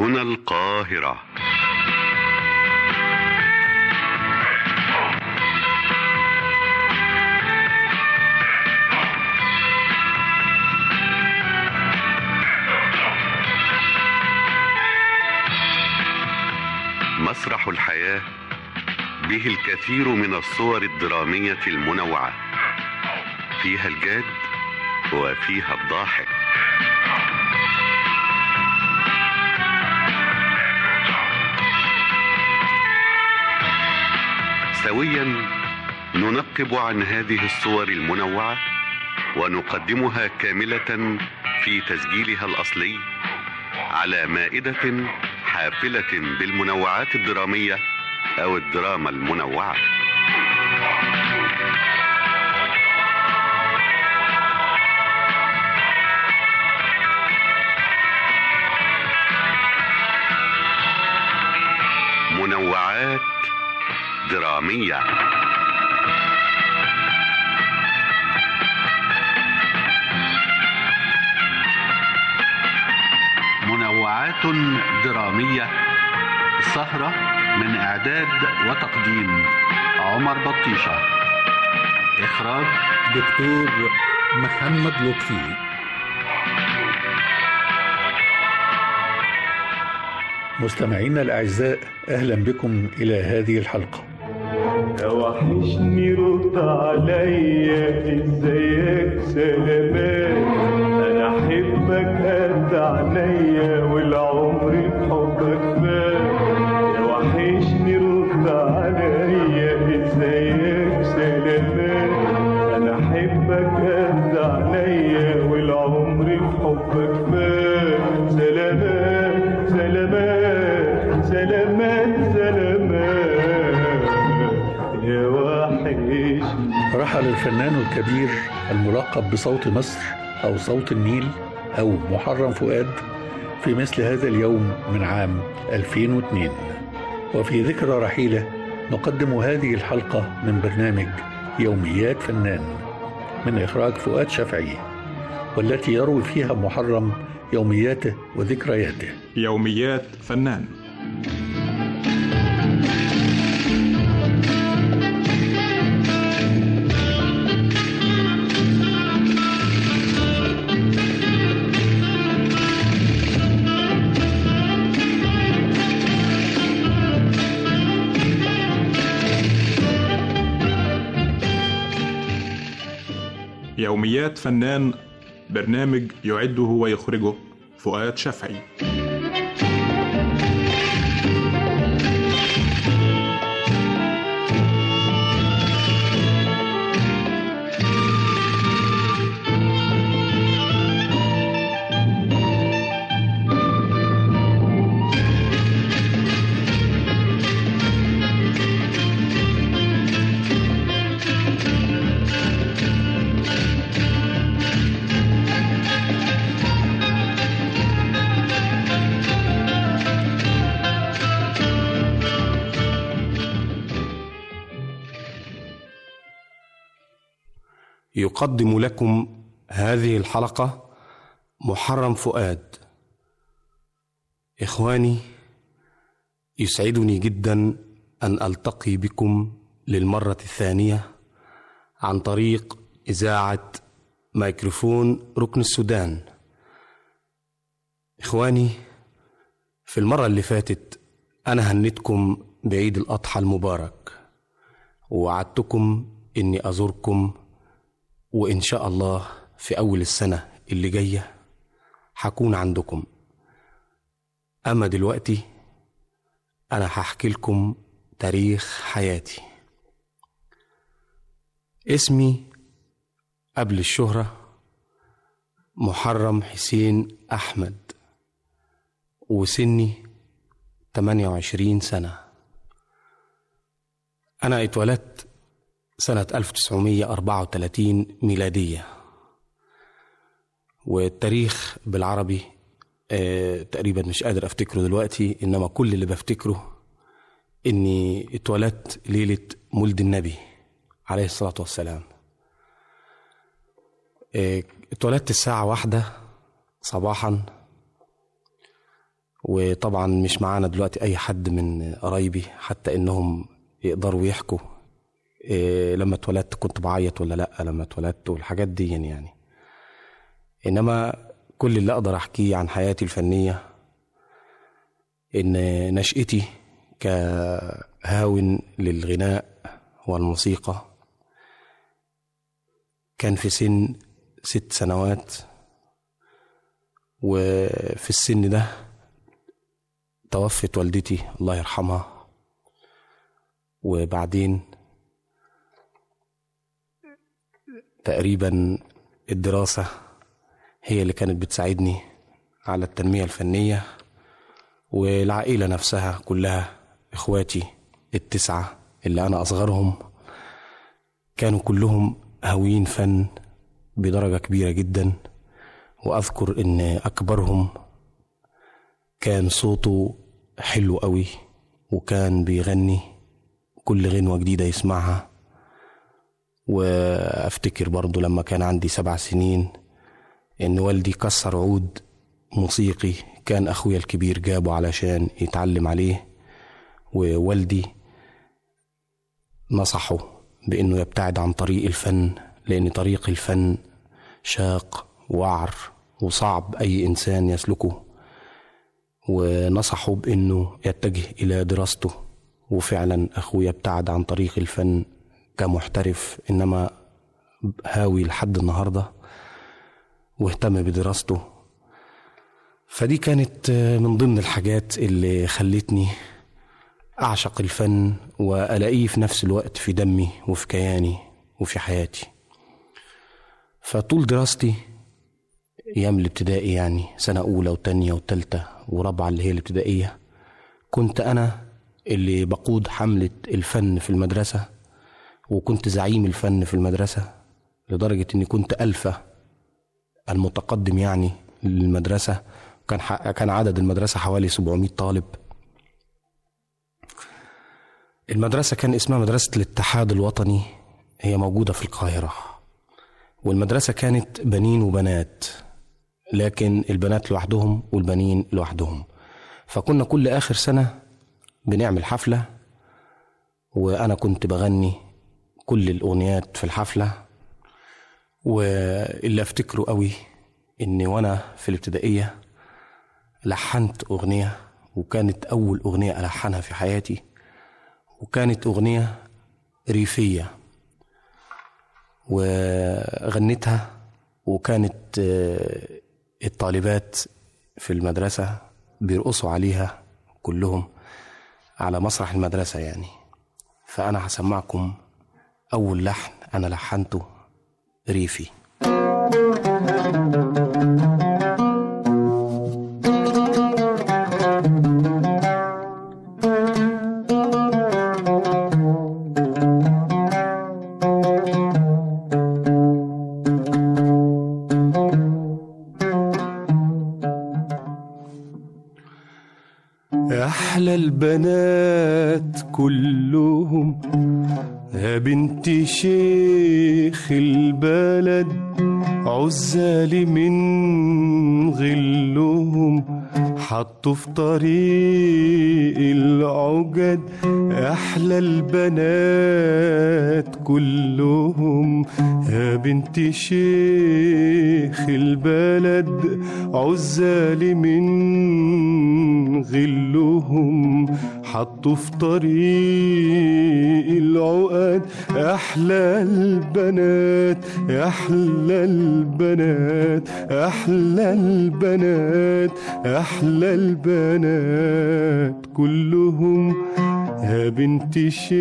هنا القاهرة مسرح الحياة به الكثير من الصور الدرامية المنوعة فيها الجاد وفيها الضاحك سويا ننقب عن هذه الصور المنوعة ونقدمها كاملة في تسجيلها الأصلي على مائدة حافلة بالمنوعات الدرامية أو الدراما المنوعة منوعات درامية منوعات درامية سهرة من إعداد وتقديم عمر بطيشة إخراج دكتور محمد لطفي مستمعينا الأعزاء أهلا بكم إلى هذه الحلقة وحشني رد عليا ازيك سلامات انا احبك قد عليا والعمر بحبك فات وحشني رد عليا ازيك سلامات انا احبك قد عليا والعمر بحبك فات سلامات سلامات سلامات سلامات يا وحشني رحل الفنان الكبير الملقب بصوت مصر أو صوت النيل أو محرم فؤاد في مثل هذا اليوم من عام 2002 وفي ذكرى رحيله نقدم هذه الحلقة من برنامج يوميات فنان من إخراج فؤاد شفعي والتي يروي فيها محرم يومياته وذكرياته يوميات فنان يوميات فنان برنامج يعده ويخرجه فؤاد شفعي يقدم لكم هذه الحلقة محرم فؤاد إخواني يسعدني جدا أن ألتقي بكم للمرة الثانية عن طريق إذاعة ميكروفون ركن السودان إخواني في المرة اللي فاتت أنا هنتكم بعيد الأضحى المبارك ووعدتكم إني أزوركم وإن شاء الله في أول السنة اللي جاية هكون عندكم أما دلوقتي أنا هحكي لكم تاريخ حياتي اسمي قبل الشهرة محرم حسين أحمد وسني 28 سنة أنا اتولدت سنة 1934 ميلادية والتاريخ بالعربي آه تقريبا مش قادر افتكره دلوقتي انما كل اللي بفتكره اني اتولدت ليلة مولد النبي عليه الصلاة والسلام آه اتولدت الساعة واحدة صباحا وطبعا مش معانا دلوقتي اي حد من قرايبي حتى انهم يقدروا يحكوا إيه لما اتولدت كنت بعيط ولا لا لما اتولدت والحاجات دي يعني انما كل اللي اقدر احكيه عن حياتي الفنيه ان نشأتي كهاون للغناء والموسيقى كان في سن ست سنوات وفي السن ده توفت والدتي الله يرحمها وبعدين تقريبا الدراسة هي اللي كانت بتساعدني على التنمية الفنية والعائلة نفسها كلها إخواتي التسعة اللي أنا أصغرهم كانوا كلهم هاويين فن بدرجة كبيرة جدا وأذكر إن أكبرهم كان صوته حلو قوي وكان بيغني كل غنوة جديدة يسمعها وافتكر برضو لما كان عندي سبع سنين ان والدي كسر عود موسيقي كان اخويا الكبير جابه علشان يتعلم عليه ووالدي نصحه بانه يبتعد عن طريق الفن لان طريق الفن شاق وعر وصعب اي انسان يسلكه ونصحه بانه يتجه الى دراسته وفعلا اخويا ابتعد عن طريق الفن كمحترف انما هاوي لحد النهارده واهتم بدراسته فدي كانت من ضمن الحاجات اللي خلتني اعشق الفن والاقيه في نفس الوقت في دمي وفي كياني وفي حياتي فطول دراستي ايام الابتدائي يعني سنه اولى وتانية وتالتة ورابعه اللي هي الابتدائيه كنت انا اللي بقود حمله الفن في المدرسه وكنت زعيم الفن في المدرسة لدرجة إني كنت ألفة المتقدم يعني للمدرسة كان كان عدد المدرسة حوالي 700 طالب المدرسة كان اسمها مدرسة الاتحاد الوطني هي موجودة في القاهرة والمدرسة كانت بنين وبنات لكن البنات لوحدهم والبنين لوحدهم فكنا كل آخر سنة بنعمل حفلة وأنا كنت بغني كل الأغنيات في الحفلة واللي أفتكره قوي إني وأنا في الابتدائية لحنت أغنية وكانت أول أغنية ألحنها في حياتي وكانت أغنية ريفية وغنيتها وكانت الطالبات في المدرسة بيرقصوا عليها كلهم على مسرح المدرسة يعني فأنا هسمعكم أول لحن أنا لحنته ريفي أحلى البنات كلهم يا بنت شيخ البلد عزالي من غلهم حطوا في طريق العجد احلى البنات كلهم يا بنت شيخ البلد عزالي من غلهم حطوا في طريق العقد احلى البنات احلى البنات احلى البنات احلى البنات كلهم يا بنت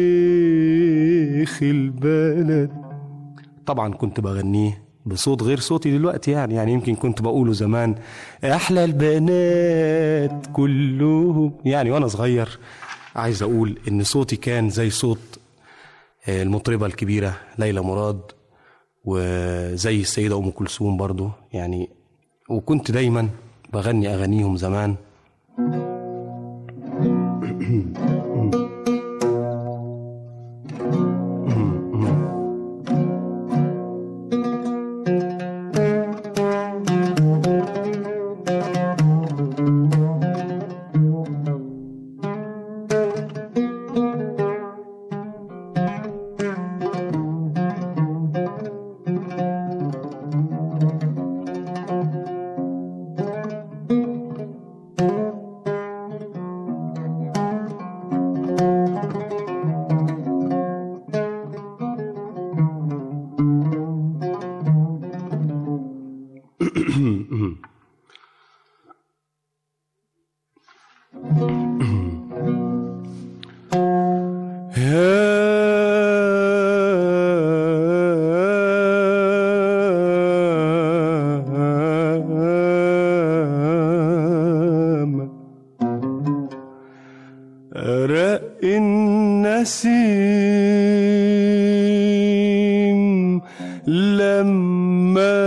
شيخ البلد طبعا كنت بغنيه بصوت غير صوتي دلوقتي يعني يعني يمكن كنت بقوله زمان احلى البنات كلهم يعني وانا صغير عايز اقول ان صوتي كان زي صوت المطربه الكبيره ليلى مراد وزي السيده ام كلثوم برضو يعني وكنت دايما بغني اغانيهم زمان ياما رق النسيم لما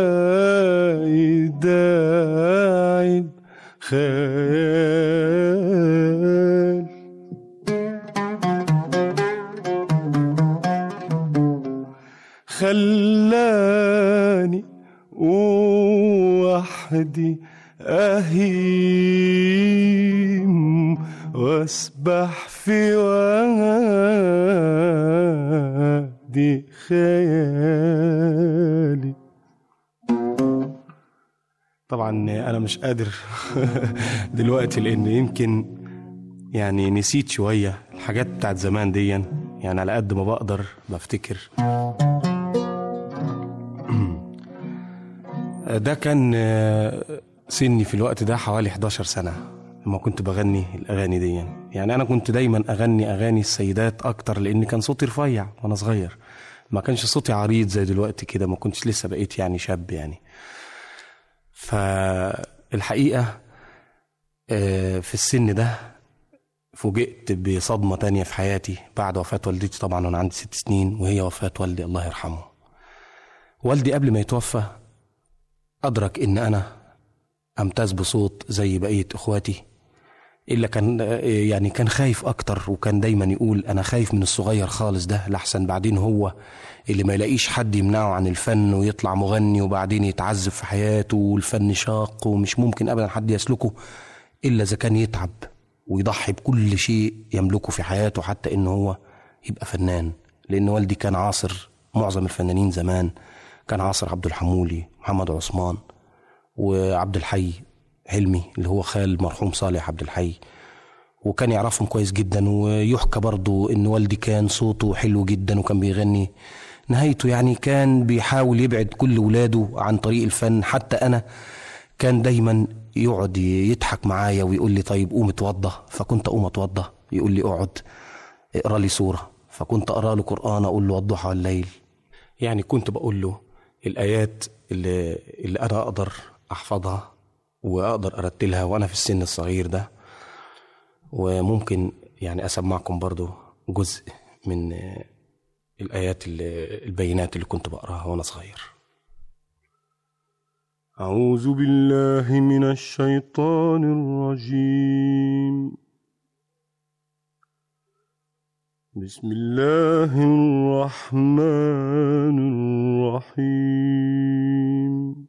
يداعب خيال خلاني وحدي أهيم واسبح في وادي خيالي طبعا انا مش قادر دلوقتي لان يمكن يعني نسيت شويه الحاجات بتاعت زمان دي يعني على قد ما بقدر بفتكر ده كان آه، سني في الوقت ده حوالي 11 سنة لما كنت بغني الأغاني دي يعني أنا كنت دايما أغني أغاني السيدات أكتر لأن كان صوتي رفيع وأنا صغير ما كانش صوتي عريض زي دلوقتي كده ما كنتش لسه بقيت يعني شاب يعني فالحقيقة آه، في السن ده فوجئت بصدمة تانية في حياتي بعد وفاة والدتي طبعا وأنا عندي ست سنين وهي وفاة والدي الله يرحمه والدي قبل ما يتوفى أدرك إن أنا أمتاز بصوت زي بقية إخواتي إلا كان يعني كان خايف أكتر وكان دايما يقول أنا خايف من الصغير خالص ده لحسن بعدين هو اللي ما يلاقيش حد يمنعه عن الفن ويطلع مغني وبعدين يتعذب في حياته والفن شاق ومش ممكن أبدا حد يسلكه إلا إذا كان يتعب ويضحي بكل شيء يملكه في حياته حتى إن هو يبقى فنان لأن والدي كان عاصر معظم الفنانين زمان كان عاصر عبد الحمولي محمد عثمان وعبد الحي حلمي اللي هو خال مرحوم صالح عبد الحي وكان يعرفهم كويس جدا ويحكى برضو ان والدي كان صوته حلو جدا وكان بيغني نهايته يعني كان بيحاول يبعد كل ولاده عن طريق الفن حتى انا كان دايما يقعد يضحك معايا ويقول لي طيب قوم اتوضى فكنت اقوم اتوضى يقول لي اقعد اقرا لي سوره فكنت اقرا له قران اقول له والضحى والليل يعني كنت بقول له الايات اللي, اللي انا اقدر احفظها واقدر ارتلها وانا في السن الصغير ده وممكن يعني اسمعكم برضو جزء من آه، الايات اللي البينات اللي كنت بقراها وانا صغير أعوذ بالله من الشيطان الرجيم بسم الله الرحمن الرحيم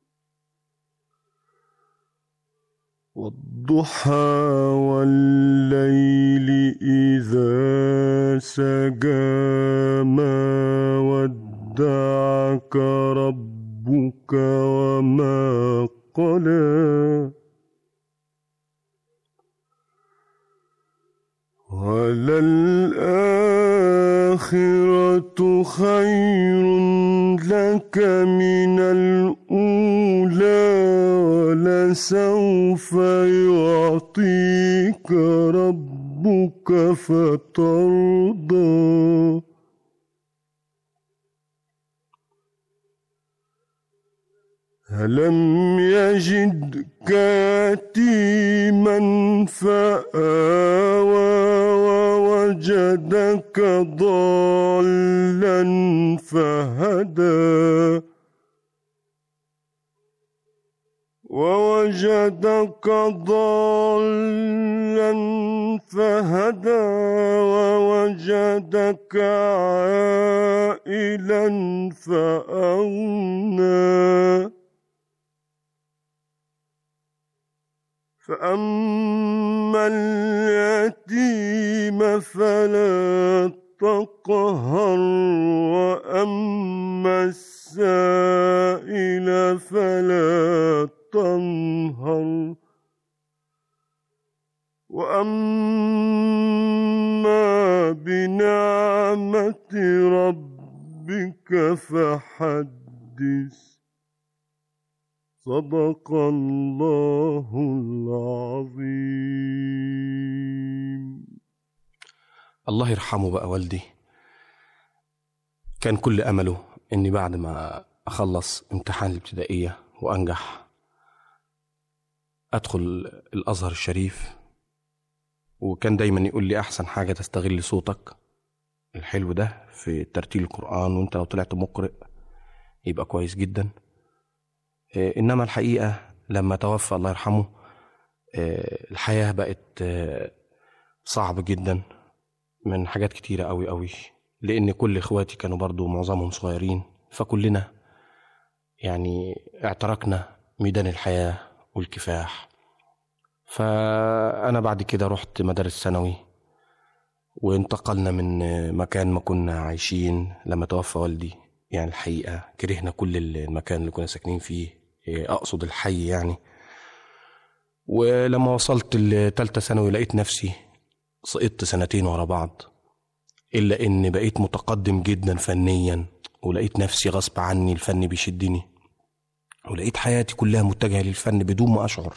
والضحى والليل إذا سجى ما ودعك ربك وما قلى وللآخرة خير لك من الأولى ولسوف يعطيك ربك فترضى ألم يجدك يتيما فآوى ووجدك ضالا فهدى ووجدك ضالا فهدى ووجدك عائلا فأغنى فأما اليتيم فلا تقهر وأما السائل فلا تنهر وأما بنعمة ربك فحدث صدق الله العظيم الله يرحمه بقى والدي كان كل أمله إني بعد ما أخلص امتحان الابتدائية وأنجح أدخل الأزهر الشريف وكان دايما يقول لي أحسن حاجة تستغل صوتك الحلو ده في ترتيل القرآن وأنت لو طلعت مقرئ يبقى كويس جدا إيه، إنما الحقيقة لما توفى الله يرحمه إيه، الحياة بقت إيه، صعب جدا من حاجات كتيرة أوي أوي لأن كل إخواتي كانوا برضو معظمهم صغيرين فكلنا يعني اعتركنا ميدان الحياة والكفاح فأنا بعد كده رحت مدارس ثانوي وانتقلنا من مكان ما كنا عايشين لما توفى والدي يعني الحقيقة كرهنا كل المكان اللي كنا ساكنين فيه أقصد الحي يعني ولما وصلت لتالتة ثانوي لقيت نفسي سقطت سنتين ورا بعض إلا إن بقيت متقدم جدا فنيا ولقيت نفسي غصب عني الفن بيشدني ولقيت حياتي كلها متجهة للفن بدون ما أشعر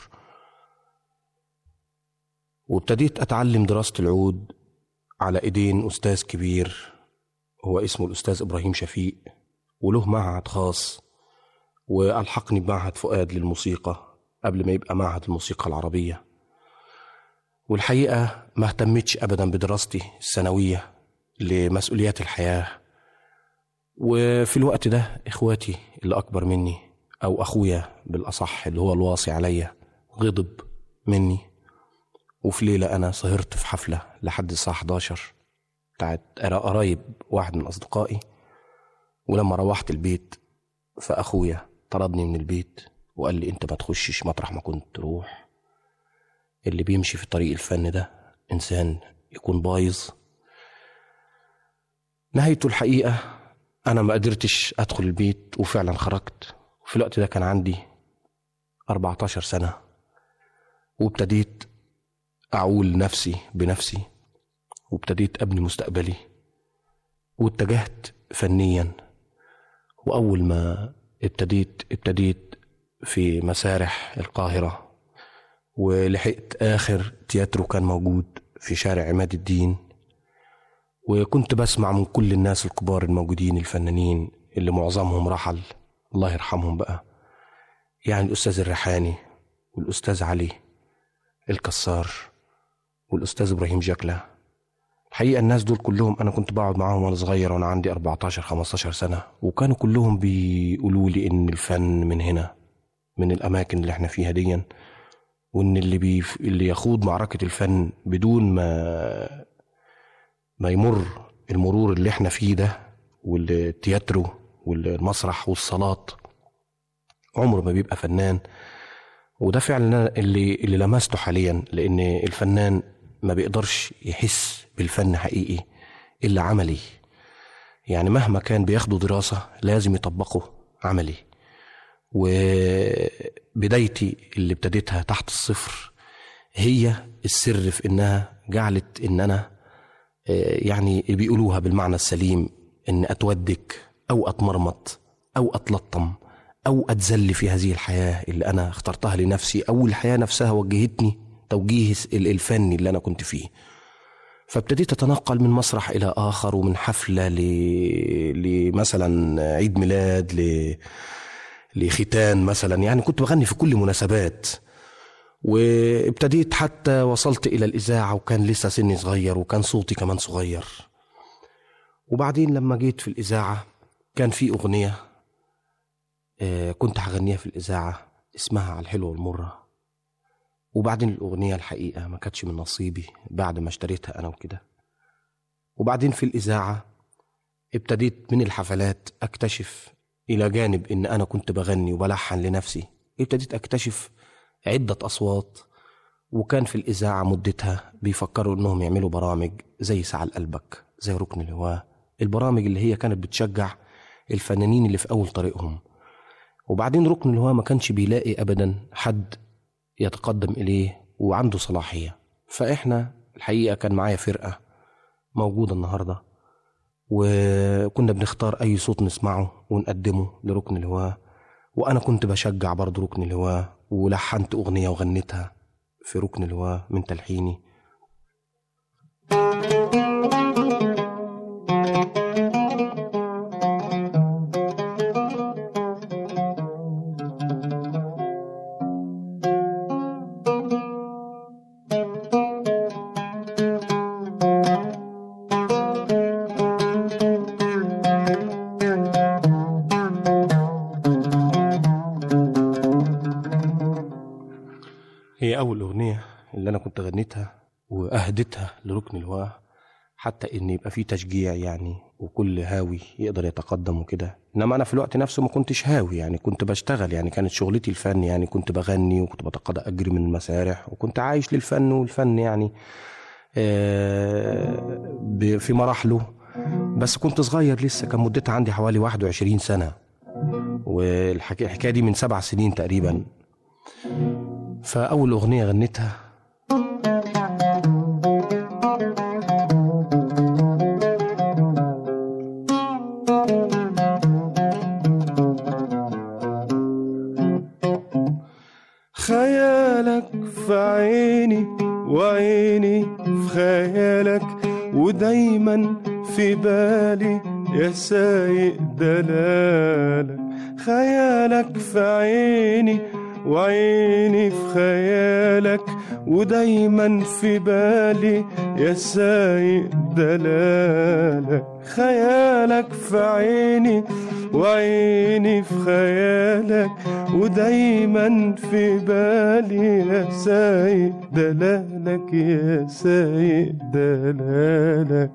وابتديت أتعلم دراسة العود على إيدين أستاذ كبير هو اسمه الأستاذ إبراهيم شفيق وله معهد خاص وألحقني بمعهد فؤاد للموسيقى قبل ما يبقى معهد الموسيقى العربية والحقيقة ما اهتمتش أبدا بدراستي الثانوية لمسؤوليات الحياة وفي الوقت ده إخواتي اللي أكبر مني أو أخويا بالأصح اللي هو الواصي عليا غضب مني وفي ليلة أنا سهرت في حفلة لحد الساعة 11 بتاعت قرايب واحد من أصدقائي ولما روحت البيت فأخويا طردني من البيت وقال لي أنت ما تخشش مطرح ما كنت تروح اللي بيمشي في طريق الفن ده إنسان يكون بايظ نهايته الحقيقة أنا ما قدرتش أدخل البيت وفعلا خرجت وفي الوقت ده كان عندي 14 سنة وابتديت أعول نفسي بنفسي وابتديت أبني مستقبلي واتجهت فنيا وأول ما ابتديت ابتديت في مسارح القاهرة ولحقت آخر تياترو كان موجود في شارع عماد الدين وكنت بسمع من كل الناس الكبار الموجودين الفنانين اللي معظمهم رحل الله يرحمهم بقى يعني الأستاذ الريحاني والأستاذ علي الكسار والأستاذ إبراهيم جاكلة الحقيقة الناس دول كلهم أنا كنت بقعد معاهم وأنا صغير وأنا عندي 14 15 سنة وكانوا كلهم بيقولوا لي إن الفن من هنا من الأماكن اللي إحنا فيها ديا وإن اللي بي اللي يخوض معركة الفن بدون ما ما يمر المرور اللي إحنا فيه ده والتياترو والمسرح والصلاة عمره ما بيبقى فنان وده فعلا اللي اللي لمسته حاليا لان الفنان ما بيقدرش يحس بالفن حقيقي الا عملي يعني مهما كان بياخده دراسة لازم يطبقه عملي وبدايتي اللي ابتديتها تحت الصفر هي السر في انها جعلت ان انا يعني بيقولوها بالمعنى السليم ان اتودك او اتمرمط او اتلطم أو أتذل في هذه الحياة اللي أنا اخترتها لنفسي أو الحياة نفسها وجهتني توجيه الفني اللي أنا كنت فيه فابتديت أتنقل من مسرح إلى آخر ومن حفلة ل... لمثلا عيد ميلاد ل... لختان مثلا يعني كنت بغني في كل مناسبات وابتديت حتى وصلت إلى الإذاعة وكان لسه سني صغير وكان صوتي كمان صغير وبعدين لما جيت في الإذاعة كان في أغنية كنت هغنيها في الإذاعة اسمها على الحلوة والمرة وبعدين الأغنية الحقيقة ما كانتش من نصيبي بعد ما اشتريتها أنا وكده وبعدين في الإذاعة ابتديت من الحفلات أكتشف إلى جانب إن أنا كنت بغني وبلحن لنفسي ابتديت أكتشف عدة أصوات وكان في الإذاعة مدتها بيفكروا إنهم يعملوا برامج زي ساعة قلبك زي ركن الهواء البرامج اللي هي كانت بتشجع الفنانين اللي في أول طريقهم وبعدين ركن الهواء ما كانش بيلاقي ابدا حد يتقدم اليه وعنده صلاحيه فاحنا الحقيقه كان معايا فرقه موجوده النهارده وكنا بنختار اي صوت نسمعه ونقدمه لركن الهواء وانا كنت بشجع برضه ركن الهواء ولحنت اغنيه وغنيتها في ركن الهواء من تلحيني كنت غنيتها واهدتها لركن الهواه حتى ان يبقى في تشجيع يعني وكل هاوي يقدر يتقدم وكده انما انا في الوقت نفسه ما كنتش هاوي يعني كنت بشتغل يعني كانت شغلتي الفن يعني كنت بغني وكنت بتقاضى اجر من المسارح وكنت عايش للفن والفن يعني آه، ب- في مراحله بس كنت صغير لسه كان مدتها عندي حوالي 21 سنة والحكاية دي من سبع سنين تقريبا فأول أغنية غنيتها خيالك في عيني وعيني في خيالك ودايما في بالي يا سايق دلالك خيالك في عيني وعيني في خيالك ودايما في بالي يا سايق دلالك خيالك في عيني وعيني في خيالك ودايما في بالي يا سايق دلالك يا سايق دلالك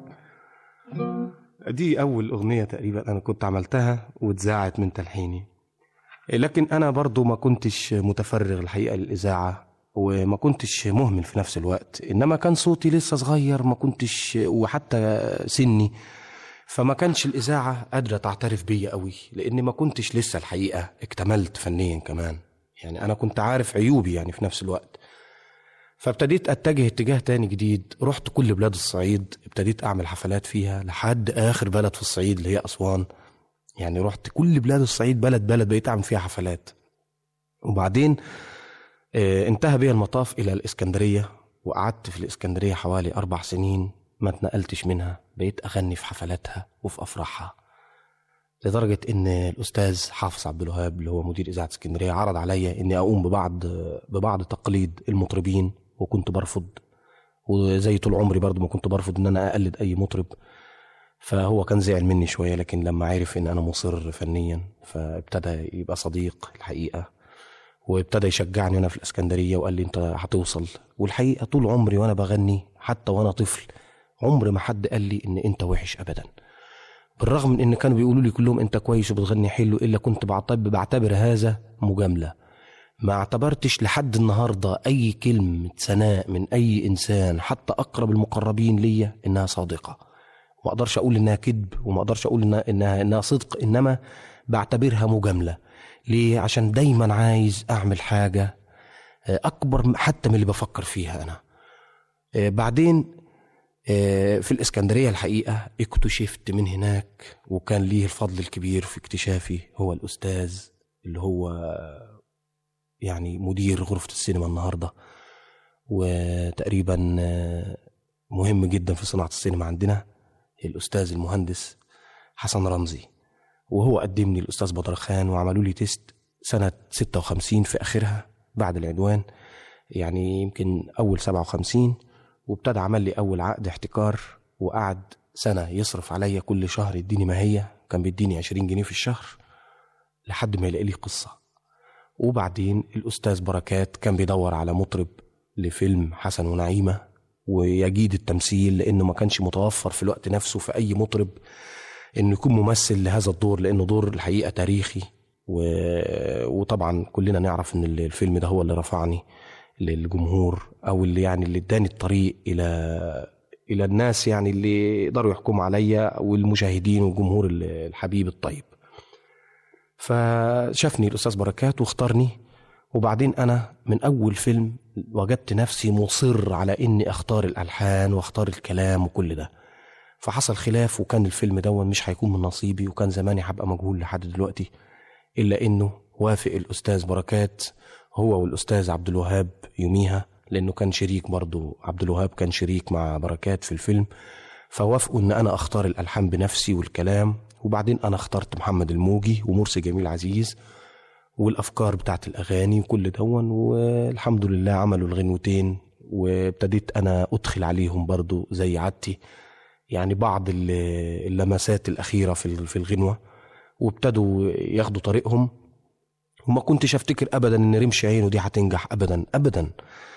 دي أول أغنية تقريبا أنا كنت عملتها واتذاعت من تلحيني لكن أنا برضو ما كنتش متفرغ الحقيقة للإذاعة وما كنتش مهمل في نفس الوقت إنما كان صوتي لسه صغير ما كنتش وحتى سني فما كانش الإذاعة قادرة تعترف بيا قوي لأن ما كنتش لسه الحقيقة اكتملت فنيا كمان يعني أنا كنت عارف عيوبي يعني في نفس الوقت فابتديت اتجه اتجاه تاني جديد رحت كل بلاد الصعيد ابتديت اعمل حفلات فيها لحد اخر بلد في الصعيد اللي هي اسوان يعني رحت كل بلاد الصعيد بلد بلد بقيت اعمل فيها حفلات وبعدين آه، انتهى بيا المطاف الى الاسكندريه وقعدت في الاسكندريه حوالي اربع سنين ما اتنقلتش منها بقيت اغني في حفلاتها وفي افراحها لدرجه ان الاستاذ حافظ عبد الوهاب اللي هو مدير اذاعه اسكندريه عرض عليا اني اقوم ببعض ببعض تقليد المطربين وكنت برفض وزي طول عمري برضه ما كنت برفض ان انا اقلد اي مطرب فهو كان زعل مني شويه لكن لما عرف ان انا مصر فنيا فابتدى يبقى صديق الحقيقه وابتدى يشجعني وانا في الاسكندريه وقال لي انت هتوصل والحقيقه طول عمري وانا بغني حتى وانا طفل عمر ما حد قال لي ان انت وحش ابدا بالرغم من ان كانوا بيقولوا لي كلهم انت كويس وبتغني حلو الا كنت بعتبر, بعتبر هذا مجامله ما اعتبرتش لحد النهارده اي كلمه ثناء من اي انسان حتى اقرب المقربين ليا انها صادقه ما اقدرش اقول انها كذب وما اقدرش اقول انها انها, إنها صدق انما بعتبرها مجامله ليه عشان دايما عايز اعمل حاجه آه، اكبر حتى من اللي بفكر فيها انا آه، بعدين آه، في الإسكندرية الحقيقة اكتشفت من هناك وكان ليه الفضل الكبير في اكتشافي هو الأستاذ اللي هو يعني مدير غرفة السينما النهاردة وتقريبا آه، مهم جدا في صناعة السينما عندنا الأستاذ المهندس حسن رمزي وهو قدمني الأستاذ بدر خان وعملوا لي تيست سنة 56 في آخرها بعد العدوان يعني يمكن أول 57 وابتدى عمل لي أول عقد احتكار وقعد سنة يصرف عليا كل شهر يديني ما هي كان بيديني 20 جنيه في الشهر لحد ما يلاقي لي قصة وبعدين الأستاذ بركات كان بيدور على مطرب لفيلم حسن ونعيمة ويجيد التمثيل لأنه ما كانش متوفر في الوقت نفسه في أي مطرب إنه يكون ممثل لهذا الدور لأنه دور الحقيقة تاريخي و... وطبعا كلنا نعرف إن الفيلم ده هو اللي رفعني للجمهور او اللي يعني اللي اداني الطريق الى الى الناس يعني اللي يقدروا يحكموا عليا والمشاهدين والجمهور الحبيب الطيب فشافني الاستاذ بركات واختارني وبعدين انا من اول فيلم وجدت نفسي مصر على اني اختار الالحان واختار الكلام وكل ده فحصل خلاف وكان الفيلم ده مش هيكون من نصيبي وكان زماني هبقى مجهول لحد دلوقتي الا انه وافق الاستاذ بركات هو والاستاذ عبد الوهاب يوميها لانه كان شريك برضه عبد الوهاب كان شريك مع بركات في الفيلم فوافقوا ان انا اختار الالحان بنفسي والكلام وبعدين انا اخترت محمد الموجي ومرسي جميل عزيز والافكار بتاعت الاغاني وكل دون والحمد لله عملوا الغنوتين وابتديت انا ادخل عليهم برضو زي عادتي يعني بعض اللمسات الاخيره في في الغنوه وابتدوا ياخدوا طريقهم وما كنتش افتكر ابدا ان رمش عينه دي هتنجح ابدا ابدا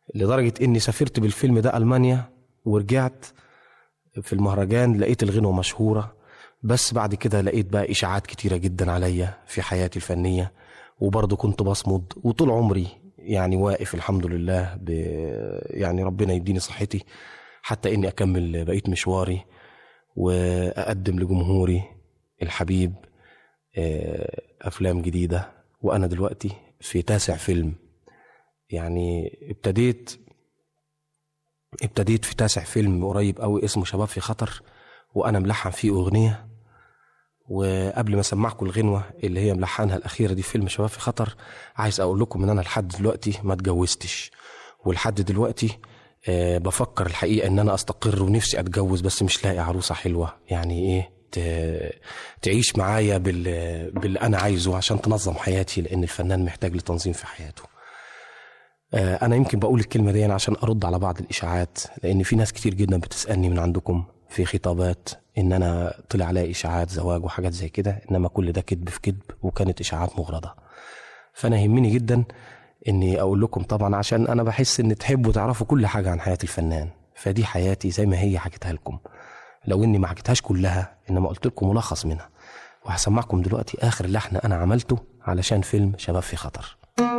لدرجة إني سافرت بالفيلم ده ألمانيا ورجعت في المهرجان لقيت الغنوة مشهورة بس بعد كده لقيت بقى إشاعات كتيرة جدا عليا في حياتي الفنية وبرضه كنت بصمد وطول عمري يعني واقف الحمد لله ب يعني ربنا يديني صحتي حتى إني أكمل بقية مشواري وأقدم لجمهوري الحبيب آه، أفلام جديدة وأنا دلوقتي في تاسع فيلم يعني ابتديت ابتديت في تاسع فيلم قريب قوي اسمه شباب في خطر وانا ملحن فيه اغنيه وقبل ما اسمعكم الغنوه اللي هي ملحنها الاخيره دي فيلم شباب في خطر عايز اقول لكم ان انا لحد دلوقتي ما اتجوزتش ولحد دلوقتي آه بفكر الحقيقه ان انا استقر ونفسي اتجوز بس مش لاقي عروسه حلوه يعني ايه ت- تعيش معايا بال... باللي انا عايزه عشان تنظم حياتي لان الفنان محتاج لتنظيم في حياته آه، انا يمكن بقول الكلمه دي عشان ارد على بعض الاشاعات لان في ناس كتير جدا بتسالني من عندكم في خطابات ان انا طلع عليا اشاعات زواج وحاجات زي كده انما كل ده كذب في كذب وكانت اشاعات مغرضه فانا يهمني جدا اني اقول لكم طبعا عشان انا بحس ان تحبوا تعرفوا كل حاجه عن حياه الفنان فدي حياتي زي ما هي حكيتها لكم لو اني ما حكيتهاش كلها انما قلت لكم ملخص منها وهسمعكم دلوقتي اخر لحن انا عملته علشان فيلم شباب في خطر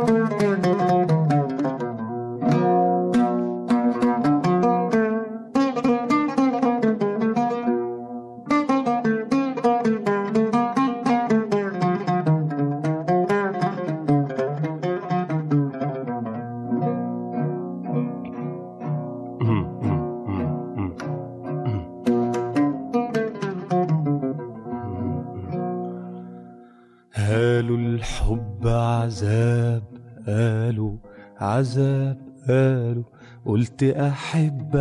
قالوا الحب عذاب قالوا عذاب قالوا قلت أحب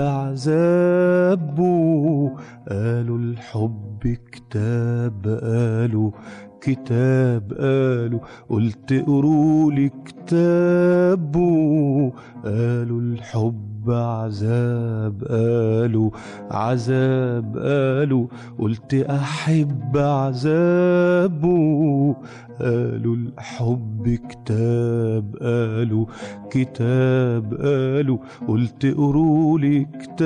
عذابه قالوا الحب كتاب قالوا كتاب قالوا قلت قرولي كتابه قالوا الحب عذاب قالوا عذاب قالوا قلت أحب عذابه قالوا الحب كتاب قالوا كتاب قالوا قلت قرولي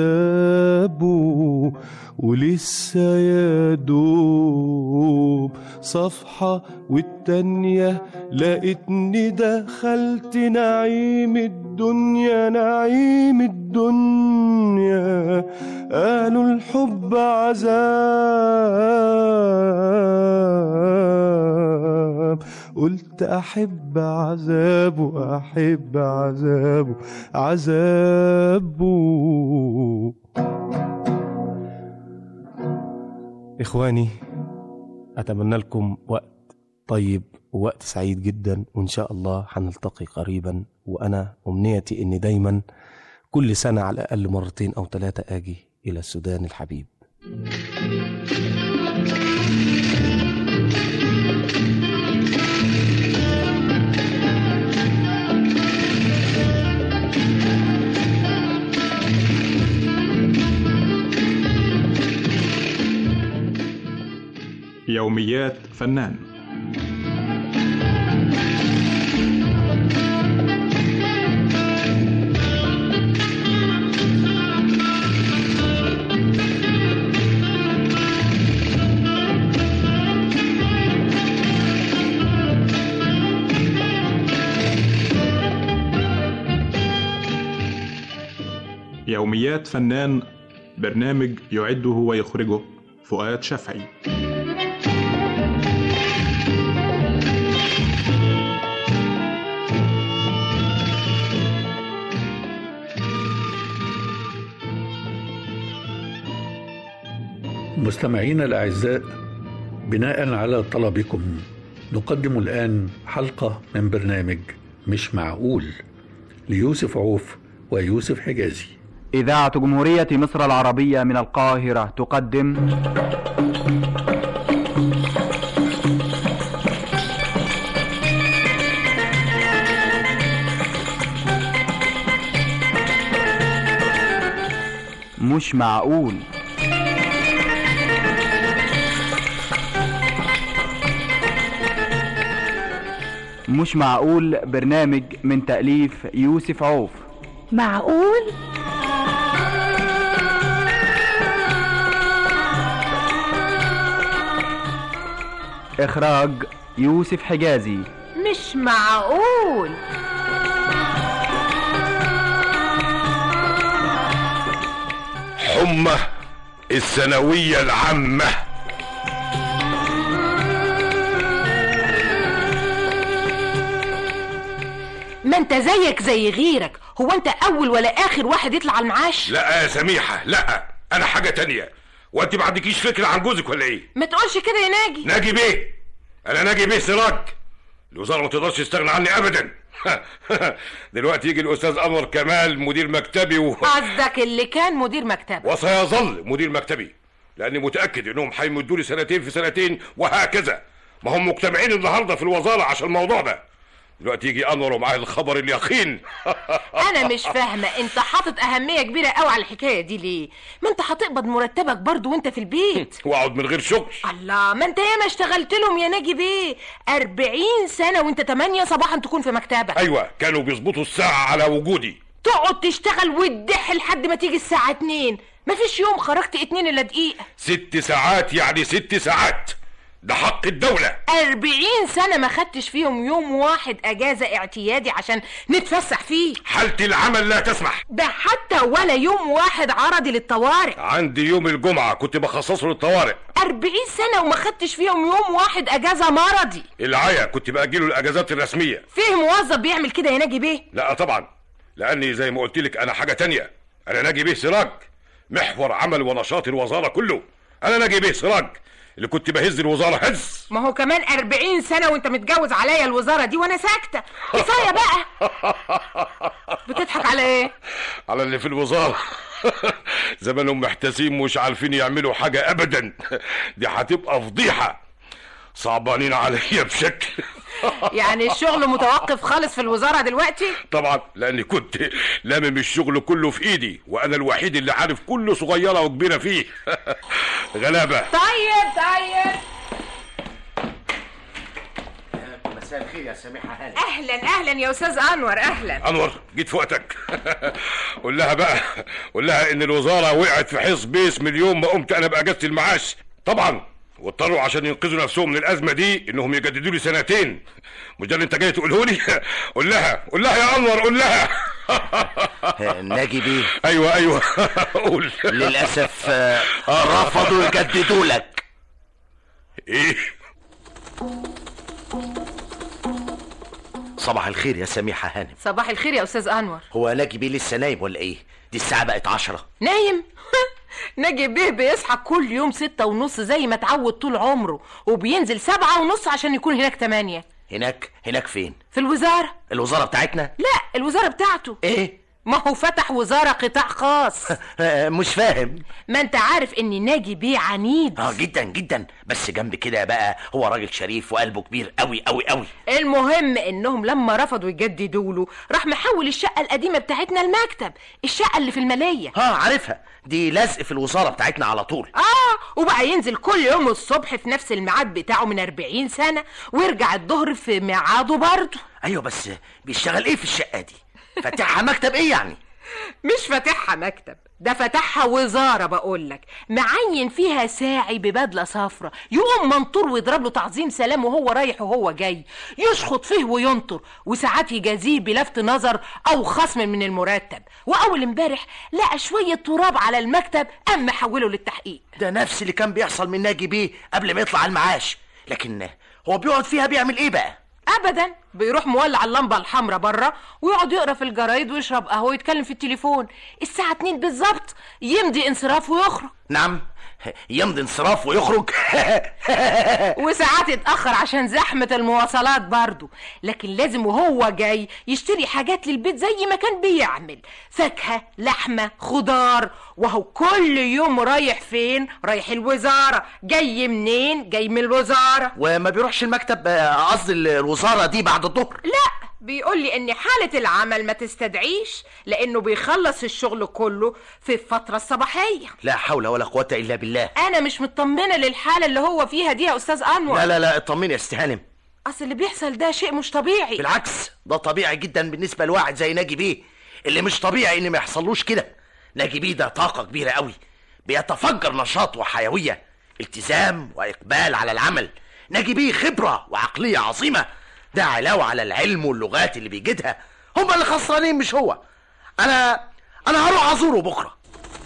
كتابه ولسه يا دوب صفحة والتانية لقيتني دخلت نعيم الدنيا نعيم الدنيا قالوا الحب عذاب قلت أحب عذابه أحب عذابه عذابه إخواني أتمنى لكم وقت طيب ووقت سعيد جدا وإن شاء الله هنلتقي قريبا وأنا أمنيتي إني دايما كل سنة على الأقل مرتين أو ثلاثة آجي إلى السودان الحبيب يوميات فنان يوميات فنان برنامج يعده ويخرجه فؤاد شفعي مستمعينا الأعزاء بناء على طلبكم نقدم الآن حلقة من برنامج مش معقول ليوسف عوف ويوسف حجازي إذاعة جمهورية مصر العربية من القاهرة تقدم مش معقول مش معقول برنامج من تأليف يوسف عوف معقول إخراج يوسف حجازي مش معقول حمى الثانوية العامة ما انت زيك زي غيرك هو انت اول ولا اخر واحد يطلع على المعاش لا يا سميحة لا أنا حاجة تانية وأنت ما عندكيش فكرة عن جوزك ولا إيه؟ ما تقولش كده يا ناجي ناجي بيه أنا ناجي بيه سراج الوزارة ما تقدرش تستغنى عني أبدا دلوقتي يجي الأستاذ أنور كمال مدير مكتبي و... قصدك اللي كان مدير مكتب وسيظل مدير مكتبي لاني متاكد انهم هيمدوا لي سنتين في سنتين وهكذا ما هم مجتمعين النهارده في الوزاره عشان الموضوع ده دلوقتي يجي انور ومعاه الخبر اليقين انا مش فاهمه انت حاطط اهميه كبيره قوي على الحكايه دي ليه ما انت هتقبض مرتبك برضو وانت في البيت واقعد من غير شغل الله ما انت ياما اشتغلت لهم يا ناجي بيه 40 سنه وانت 8 صباحا تكون في مكتبك ايوه كانوا بيظبطوا الساعه على وجودي تقعد تشتغل وتدح لحد ما تيجي الساعه 2 مفيش يوم خرجت اتنين الا دقيقه ست ساعات يعني ست ساعات ده حق الدوله 40 سنه ما خدتش فيهم يوم واحد اجازه اعتيادي عشان نتفسح فيه حاله العمل لا تسمح ده حتى ولا يوم واحد عرضي للطوارئ عندي يوم الجمعه كنت بخصصه للطوارئ 40 سنه وما خدتش فيهم يوم واحد اجازه مرضي العيا كنت باجله الاجازات الرسميه فيه موظف بيعمل كده يا ناجي بيه لا طبعا لاني زي ما قلت لك انا حاجه تانية انا ناجي بيه سراج محور عمل ونشاط الوزاره كله انا ناجي بيه سراج اللي كنت بهز الوزاره هز ما هو كمان 40 سنه وانت متجوز عليا الوزاره دي وانا ساكته كفايه بقى بتضحك على ايه على اللي في الوزاره زمانهم محتاسين مش عارفين يعملوا حاجه ابدا دي هتبقى فضيحه صعبانين عليا بشكل يعني الشغل متوقف خالص في الوزاره دلوقتي طبعا لاني كنت لامم الشغل كله في ايدي وانا الوحيد اللي عارف كل صغيره وكبيره فيه غلابه طيب طيب مساء الخير يا سميحة هاني اهلا اهلا يا استاذ انور اهلا انور جيت في وقتك قول لها بقى قول لها ان الوزاره وقعت في حص بيس من اليوم ما قمت انا باجازه المعاش طبعا واضطروا عشان ينقذوا نفسهم من الازمه دي انهم يجددوا لي سنتين مش ده اللي انت جاي تقوله لي قول لها قول لها يا انور قول لها ناجي بيه ايوه ايوه قول للأسف آه، رفضوا يجددوا لك ايه صباح الخير يا سميحة هانم صباح الخير يا استاذ انور هو ناجي بيه لسه نايم ولا ايه دي الساعة بقت عشرة نايم نجي بيه بيصحى كل يوم ستة ونص زي ما اتعود طول عمره وبينزل سبعة ونص عشان يكون هناك تمانية هناك هناك فين في الوزارة الوزارة بتاعتنا لا الوزارة بتاعته ايه ما هو فتح وزارة قطاع خاص آه، مش فاهم ما انت عارف ان ناجي بيه عنيد اه جدا جدا بس جنب كده بقى هو راجل شريف وقلبه كبير قوي قوي قوي المهم انهم لما رفضوا يجددوا له راح محول الشقة القديمة بتاعتنا المكتب الشقة اللي في المالية اه عارفها دي لزق في الوزارة بتاعتنا على طول اه وبقى ينزل كل يوم الصبح في نفس الميعاد بتاعه من 40 سنة ويرجع الظهر في ميعاده برضه ايوه بس بيشتغل ايه في الشقة دي فاتحها مكتب ايه يعني مش فاتحها مكتب ده فتحها وزارة بقولك معين فيها ساعي ببدلة صفرة يقوم منطور ويضرب له تعظيم سلام وهو رايح وهو جاي يشخط فيه وينطر وساعات يجازيه بلفت نظر أو خصم من المرتب وأول امبارح لقى شوية تراب على المكتب أم حوله للتحقيق ده نفس اللي كان بيحصل من ناجي بيه قبل ما يطلع على المعاش لكن هو بيقعد فيها بيعمل ايه بقى ابدا بيروح مولع اللمبه الحمراء بره ويقعد يقرا في الجرايد ويشرب قهوه ويتكلم في التليفون الساعه 2 بالظبط يمضي انصراف ويخرج نعم يمضي انصراف ويخرج وساعات يتاخر عشان زحمه المواصلات برضه لكن لازم وهو جاي يشتري حاجات للبيت زي ما كان بيعمل فاكهه لحمه خضار وهو كل يوم رايح فين رايح الوزاره جاي منين جاي من الوزاره وما بيروحش المكتب آه، قصدي الوزارة دي بعد الظهر لا بيقول لي ان حالة العمل ما تستدعيش لانه بيخلص الشغل كله في الفترة الصباحية لا حول ولا قوة الا بالله انا مش مطمنة للحالة اللي هو فيها دي يا استاذ انور لا لا لا اطمني يا استهانم اصل اللي بيحصل ده شيء مش طبيعي بالعكس ده طبيعي جدا بالنسبة لواحد زي ناجي بيه اللي مش طبيعي ان ما يحصلوش كده ناجي بيه ده طاقه كبيره قوي بيتفجر نشاط وحيويه التزام واقبال على العمل ناجي بيه خبره وعقليه عظيمه ده علاوه على العلم واللغات اللي بيجدها هم اللي خسرانين مش هو انا انا هروح ازوره بكره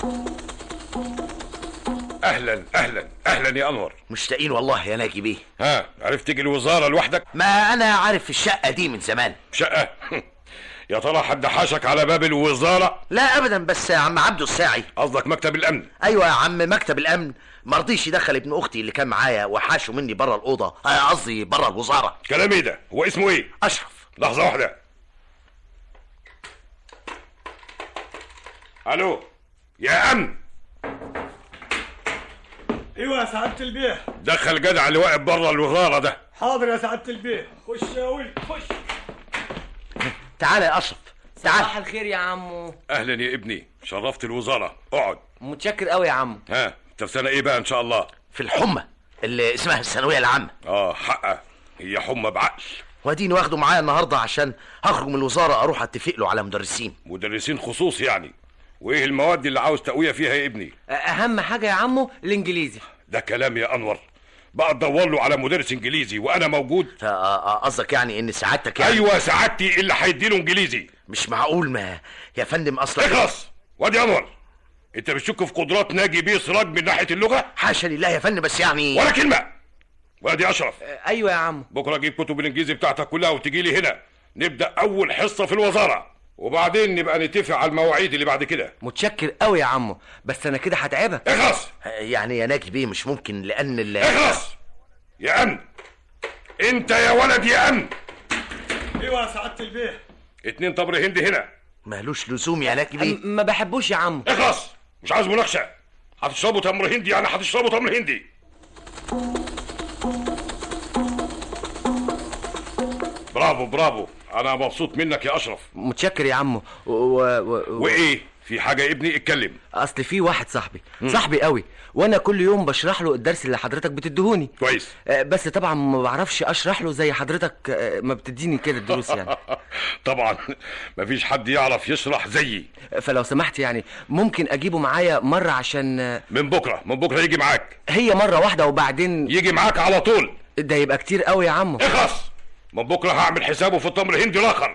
اهلا اهلا اهلا يا انور مشتاقين والله يا ناجي بيه ها عرفت تيجي الوزاره لوحدك ما انا عارف الشقه دي من زمان شقه يا ترى حد حاشك على باب الوزاره لا ابدا بس يا عم عبده الساعي قصدك مكتب الامن ايوه يا عم مكتب الامن مرضيش يدخل ابن اختي اللي كان معايا وحاشه مني بره الاوضه آه، قصدي بره الوزاره كلام ايه ده هو اسمه ايه اشرف لحظه واحده الو يا امن ايوه يا سعاده البيه دخل جدع اللي واقف بره الوزاره ده حاضر يا سعاده البيه خش يا ولد خش تعالى يا اشرف صباح الخير يا عمو اهلا يا ابني شرفت الوزاره اقعد متشكر قوي يا عمو ها انت في سنه ايه بقى ان شاء الله في الحمى اللي اسمها الثانويه العامه اه حقه هي حمى بعقل واديني واخده معايا النهارده عشان هخرج من الوزاره اروح اتفق له على مدرسين مدرسين خصوص يعني وايه المواد اللي عاوز تقويه فيها يا ابني اهم حاجه يا عمو الانجليزي ده كلام يا انور بقى تدور له على مدرس انجليزي وانا موجود آه، آه، قصدك يعني ان سعادتك يعني ايوه سعادتي اللي هيديله انجليزي مش معقول ما يا فندم اصلا اخلص وادي يا انور انت بتشك في قدرات ناجي بيه سراج من ناحيه اللغه حاشا لله يا فندم بس يعني ولا كلمه وادي اشرف ايوه يا عمو بكره اجيب كتب الانجليزي بتاعتك كلها وتجي لي هنا نبدا اول حصه في الوزاره وبعدين نبقى نتفق على المواعيد اللي بعد كده متشكر قوي يا عمو بس انا كده هتعبك اخلص يعني يا ناجي بيه مش ممكن لان ال اخلص يا امن انت يا ولد يا امن ايوه يا سعاده البيه اتنين طبر هندي هنا مالوش لزوم يا ناجي بيه ما بحبوش يا عمو اخلص مش عاوز مناقشه هتشربوا تمر هندي يعني هتشربوا تمر هندي برافو برافو انا مبسوط منك يا اشرف متشكر يا عمو و... و... و... وايه في حاجه يا ابني اتكلم اصل في واحد صاحبي صاحبي قوي وانا كل يوم بشرح له الدرس اللي حضرتك بتديهوني كويس آه، بس طبعا ما بعرفش اشرح له زي حضرتك آه، ما بتديني كده الدروس يعني طبعا مفيش حد يعرف يشرح زيي فلو سمحت يعني ممكن اجيبه معايا مره عشان آه، من بكره من بكره يجي معاك هي مره واحده وبعدين يجي معاك على طول ده يبقى كتير قوي يا عمو اخلص من بكره هعمل حسابه في التمر الهندي الاخر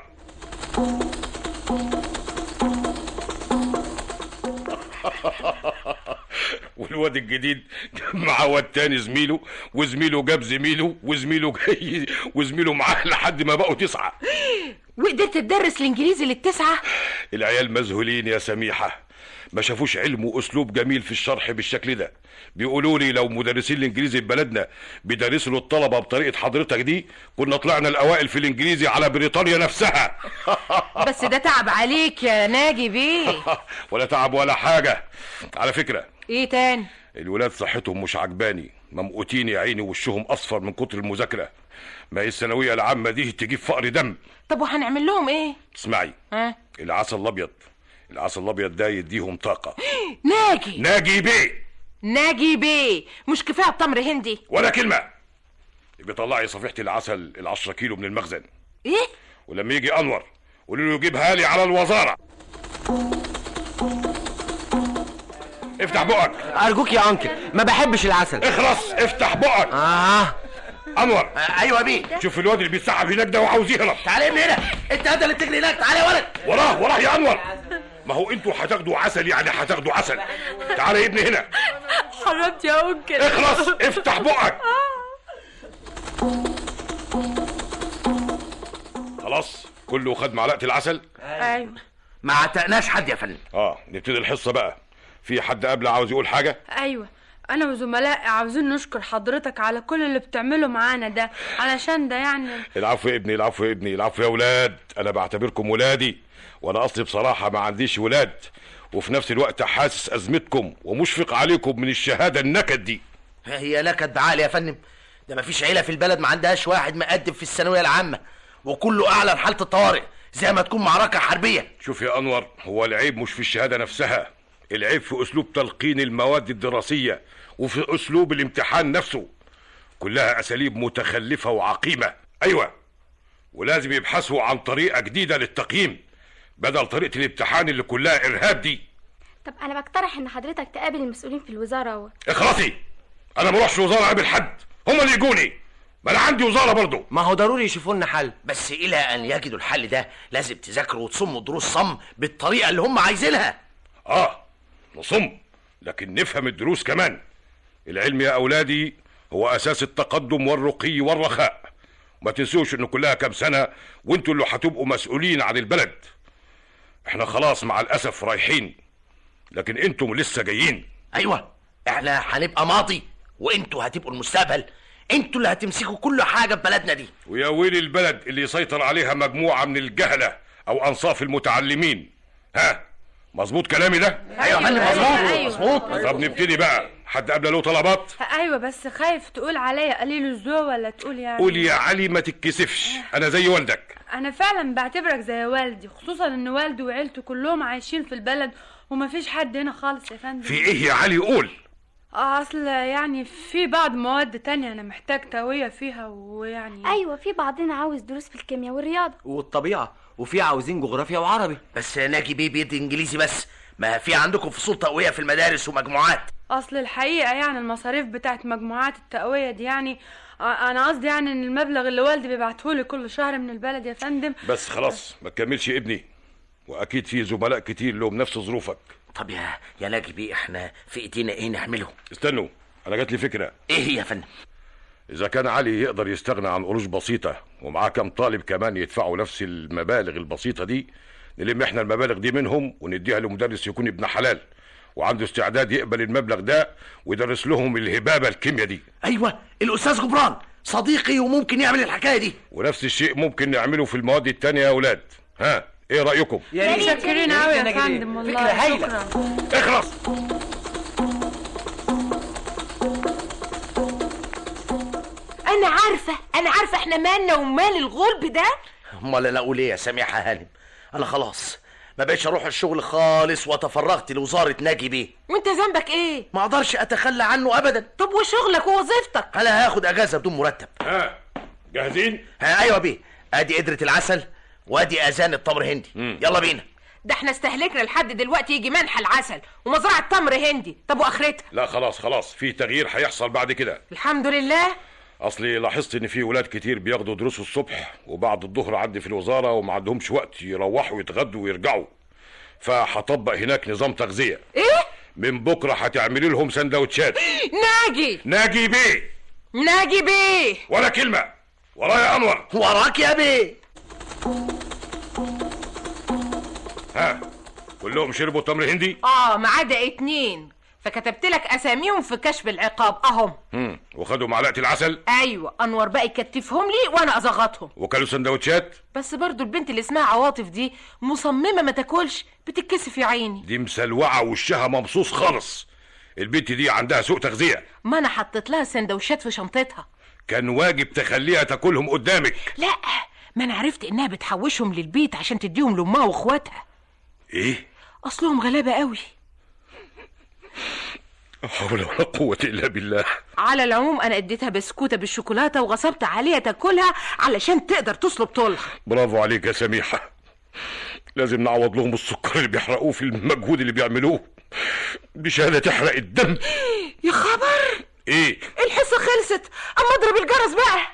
والواد الجديد جاب معاه واد تاني زميله وزميله جاب زميله وزميله جاي وزميله معاه لحد ما بقوا تسعه وقدرت تدرس الانجليزي للتسعه العيال مذهولين يا سميحه ما شافوش علم واسلوب جميل في الشرح بالشكل ده بيقولوا لي لو مدرسين الانجليزي في بلدنا بيدرسوا للطلبه بطريقه حضرتك دي كنا طلعنا الاوائل في الانجليزي على بريطانيا نفسها بس ده تعب عليك يا ناجي بيه ولا تعب ولا حاجه على فكره ايه تاني الولاد صحتهم مش عجباني ممقوتين يا عيني وشهم اصفر من كتر المذاكره ما هي الثانويه العامه دي تجيب فقر دم طب وهنعمل لهم ايه اسمعي ها العسل الابيض العسل الابيض ده يديهم طاقه ناجي ناجي بيه ناجي بيه مش كفايه بتمر هندي ولا كلمه يبقى طلعي صفيحه العسل العشرة كيلو من المخزن ايه ولما يجي انور قولوا له يجيبها لي على الوزاره افتح بقك ارجوك يا انكل ما بحبش العسل اخلص افتح بقك اه انور ايوه بيه شوف الواد اللي بيتسحب هناك ده وعاوز يهرب تعالى يا ابني هنا انت انت اللي بتجري هناك تعالى يا ولد وراه وراه يا انور ما هو انتوا هتاخدوا عسل يعني هتاخدوا عسل تعالى يا ابني هنا حرمت يا انكل اخلص افتح بقك خلاص كله خد معلقه العسل ايوه ما عتقناش حد يا فندم اه نبتدي الحصه بقى في حد قبل عاوز يقول حاجه ايوه انا وزملائي عاوزين نشكر حضرتك على كل اللي بتعمله معانا ده علشان ده يعني العفو يا ابني العفو يا ابني العفو يا ولاد انا بعتبركم ولادي وانا اصلي بصراحه ما عنديش ولاد وفي نفس الوقت حاسس ازمتكم ومشفق عليكم من الشهاده النكد دي هي نكد بعقل يا فندم ده مفيش عيله في البلد ما عندهاش واحد مقدم في الثانويه العامه وكله اعلن حاله الطوارئ زي ما تكون معركه حربيه شوف يا انور هو العيب مش في الشهاده نفسها العيب في اسلوب تلقين المواد الدراسيه وفي اسلوب الامتحان نفسه كلها اساليب متخلفه وعقيمه ايوه ولازم يبحثوا عن طريقه جديده للتقييم بدل طريقه الامتحان اللي كلها ارهاب دي طب انا بقترح ان حضرتك تقابل المسؤولين في الوزاره و... اخلصي انا ما اروحش وزاره اقابل حد هم اللي يجوني ما انا عندي وزاره برضه ما هو ضروري يشوفوا لنا حل بس الى ان يجدوا الحل ده لازم تذاكروا وتصموا دروس صم بالطريقه اللي هم عايزينها اه نصم لكن نفهم الدروس كمان العلم يا اولادي هو اساس التقدم والرقي والرخاء ما تنسوش ان كلها كام سنه وانتوا اللي هتبقوا مسؤولين عن البلد احنا خلاص مع الاسف رايحين لكن انتم لسه جايين ايوه احنا هنبقى ماضي وانتوا هتبقوا المستقبل انتوا اللي هتمسكوا كل حاجه في بلدنا دي ويا ويل البلد اللي يسيطر عليها مجموعه من الجهله او انصاف المتعلمين ها مظبوط كلامي ده ايوه يا فندم أيوة. مظبوط أيوة. مظبوط طب نبتدي بقى حد قبل له طلبات ايوه بس خايف تقول عليا قليل الذوق ولا تقول يعني قول يا علي ما تتكسفش انا زي والدك انا فعلا بعتبرك زي والدي خصوصا ان والدي وعيلته كلهم عايشين في البلد ومفيش حد هنا خالص يا فندم في ايه يا علي قول اه اصل يعني في بعض مواد تانية انا محتاج تقوية فيها ويعني ايوه في بعضنا عاوز دروس في الكيمياء والرياضه والطبيعه وفي عاوزين جغرافيا وعربي بس ناجي بيه بيدي انجليزي بس ما في عندكم فصول تقويه في المدارس ومجموعات اصل الحقيقة يعني المصاريف بتاعت مجموعات التقوية دي يعني آه، انا قصدي يعني ان المبلغ اللي والدي بيبعتهولي كل شهر من البلد يا فندم بس خلاص ما تكملش يا ابني واكيد في زملاء كتير لهم نفس ظروفك طب يا يا ناجي بيه احنا في ايدينا ايه نعمله استنوا انا جات لي فكره ايه هي يا فندم اذا كان علي يقدر يستغنى عن قروش بسيطه ومعاه كام طالب كمان يدفعوا نفس المبالغ البسيطه دي نلم احنا المبالغ دي منهم ونديها لمدرس يكون ابن حلال وعنده استعداد يقبل المبلغ ده ويدرس لهم الهبابه الكيمياء دي ايوه الاستاذ جبران صديقي وممكن يعمل الحكايه دي ونفس الشيء ممكن نعمله في المواد التانية يا اولاد ها ايه رايكم يا ريت شاكرين قوي يا فندم والله فكرة هايلة. شكرا اخلص انا عارفه انا عارفه احنا مالنا ومال الغلب ده امال انا اقول ايه يا سميحه هانم انا خلاص ما بقتش اروح الشغل خالص وتفرغت لوزاره ناجي بيه وانت ذنبك ايه ما اقدرش اتخلى عنه ابدا طب وشغلك ووظيفتك انا هاخد اجازه بدون مرتب ها جاهزين ها ايوه بيه ادي قدره العسل وادي اذان التمر هندي يلا بينا ده احنا استهلكنا لحد دلوقتي يجي منح العسل ومزرعه تمر هندي طب واخرتها لا خلاص خلاص في تغيير هيحصل بعد كده الحمد لله اصلي لاحظت ان في ولاد كتير بياخدوا دروس الصبح وبعد الظهر عندي في الوزاره وما عندهمش وقت يروحوا يتغدوا ويرجعوا فهطبق هناك نظام تغذيه ايه من بكره هتعملي لهم سندوتشات ناجي ناجي بيه ناجي بيه ولا كلمه ورايا انور وراك يا بيه ها كلهم شربوا تمر هندي اه ما عدا اتنين فكتبت لك اساميهم في كشف العقاب اهم مم. وخدوا معلقه العسل ايوه انور بقى يكتفهم لي وانا ازغطهم وكلوا سندوتشات بس برضو البنت اللي اسمها عواطف دي مصممه ما تاكلش بتتكسف يا عيني دي مسلوعه وشها ممصوص خالص البنت دي عندها سوء تغذيه ما انا حطيت لها سندوتشات في شنطتها كان واجب تخليها تاكلهم قدامك لا ما انا عرفت انها بتحوشهم للبيت عشان تديهم لامها واخواتها ايه اصلهم غلابه قوي لا حول ولا قوه الا بالله على العموم انا اديتها بسكوته بالشوكولاته وغصبت عليها تاكلها علشان تقدر تصلب طولها برافو عليك يا سميحه لازم نعوض لهم السكر اللي بيحرقوه في المجهود اللي بيعملوه دي شهاده تحرق الدم يا خبر ايه الحصه خلصت اما اضرب الجرس بقى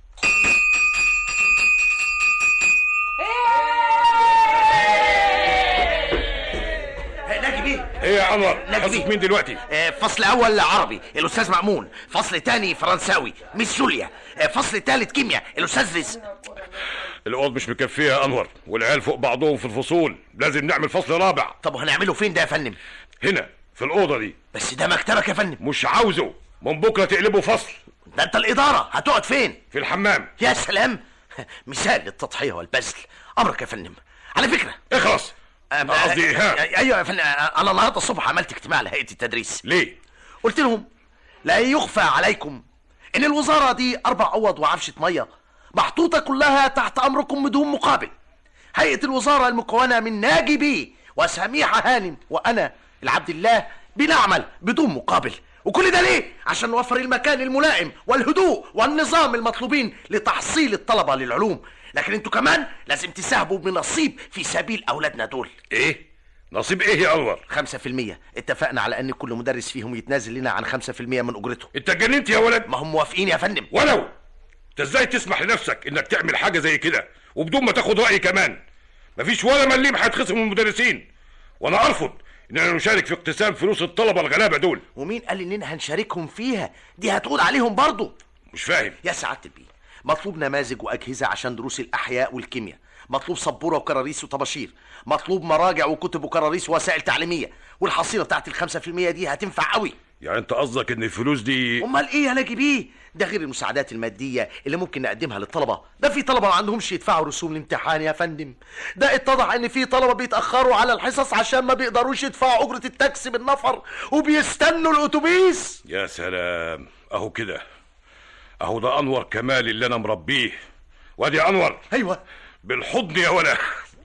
ناجي بيه ايه يا انور ناجي حصه بيه. مين دلوقتي آه، فصل اول عربي الاستاذ مامون فصل تاني فرنساوي ميس جوليا آه، فصل تالت كيمياء الاستاذ رزق الاوض مش مكفيه يا انور والعيال فوق بعضهم في الفصول لازم نعمل فصل رابع طب وهنعمله فين ده يا فندم هنا في الاوضه دي بس ده مكتبك يا فندم مش عاوزه من بكره تقلبه فصل ده انت الاداره هتقعد فين في الحمام يا سلام مثال للتضحيه والبذل امرك يا فندم على فكره اخلص أم- قصدي ها ايوه يا فندم انا النهارده الصبح عملت اجتماع لهيئه التدريس ليه قلت لهم لا يخفى عليكم ان الوزاره دي اربع اوض وعفشه ميه محطوطه كلها تحت امركم بدون مقابل هيئه الوزاره المكونه من ناجي بيه وسميحه هانم وانا العبد الله بنعمل بدون مقابل وكل ده ليه عشان نوفر المكان الملائم والهدوء والنظام المطلوبين لتحصيل الطلبه للعلوم لكن انتوا كمان لازم تساهموا بنصيب في سبيل اولادنا دول ايه نصيب ايه يا انور 5% اتفقنا على ان كل مدرس فيهم يتنازل لنا عن 5% من اجرته انت اتجننت يا ولد ما هم موافقين يا فندم ولو انت ازاي تسمح لنفسك انك تعمل حاجه زي كده وبدون ما تاخد رايي كمان مفيش ولا مليم هيتخصم من المدرسين وانا ارفض اننا نشارك في اقتسام فلوس الطلبه الغلابه دول ومين قال اننا هنشاركهم فيها دي هتقول عليهم برضو مش فاهم يا سعاده البيه مطلوب نماذج واجهزه عشان دروس الاحياء والكيمياء مطلوب سبوره وكراريس وطباشير مطلوب مراجع وكتب وكراريس ووسائل تعليميه والحصيله بتاعت الخمسة في المية دي هتنفع قوي يعني انت قصدك ان الفلوس دي امال ايه يا ناجي بيه ده غير المساعدات الماديه اللي ممكن نقدمها للطلبه ده في طلبه ما عندهمش يدفعوا رسوم الامتحان يا فندم ده اتضح ان في طلبه بيتاخروا على الحصص عشان ما بيقدروش يدفعوا اجره التاكسي بالنفر وبيستنوا الاتوبيس يا سلام اهو كده اهو ده انور كمال اللي انا مربيه وادي انور ايوه بالحضن يا ولا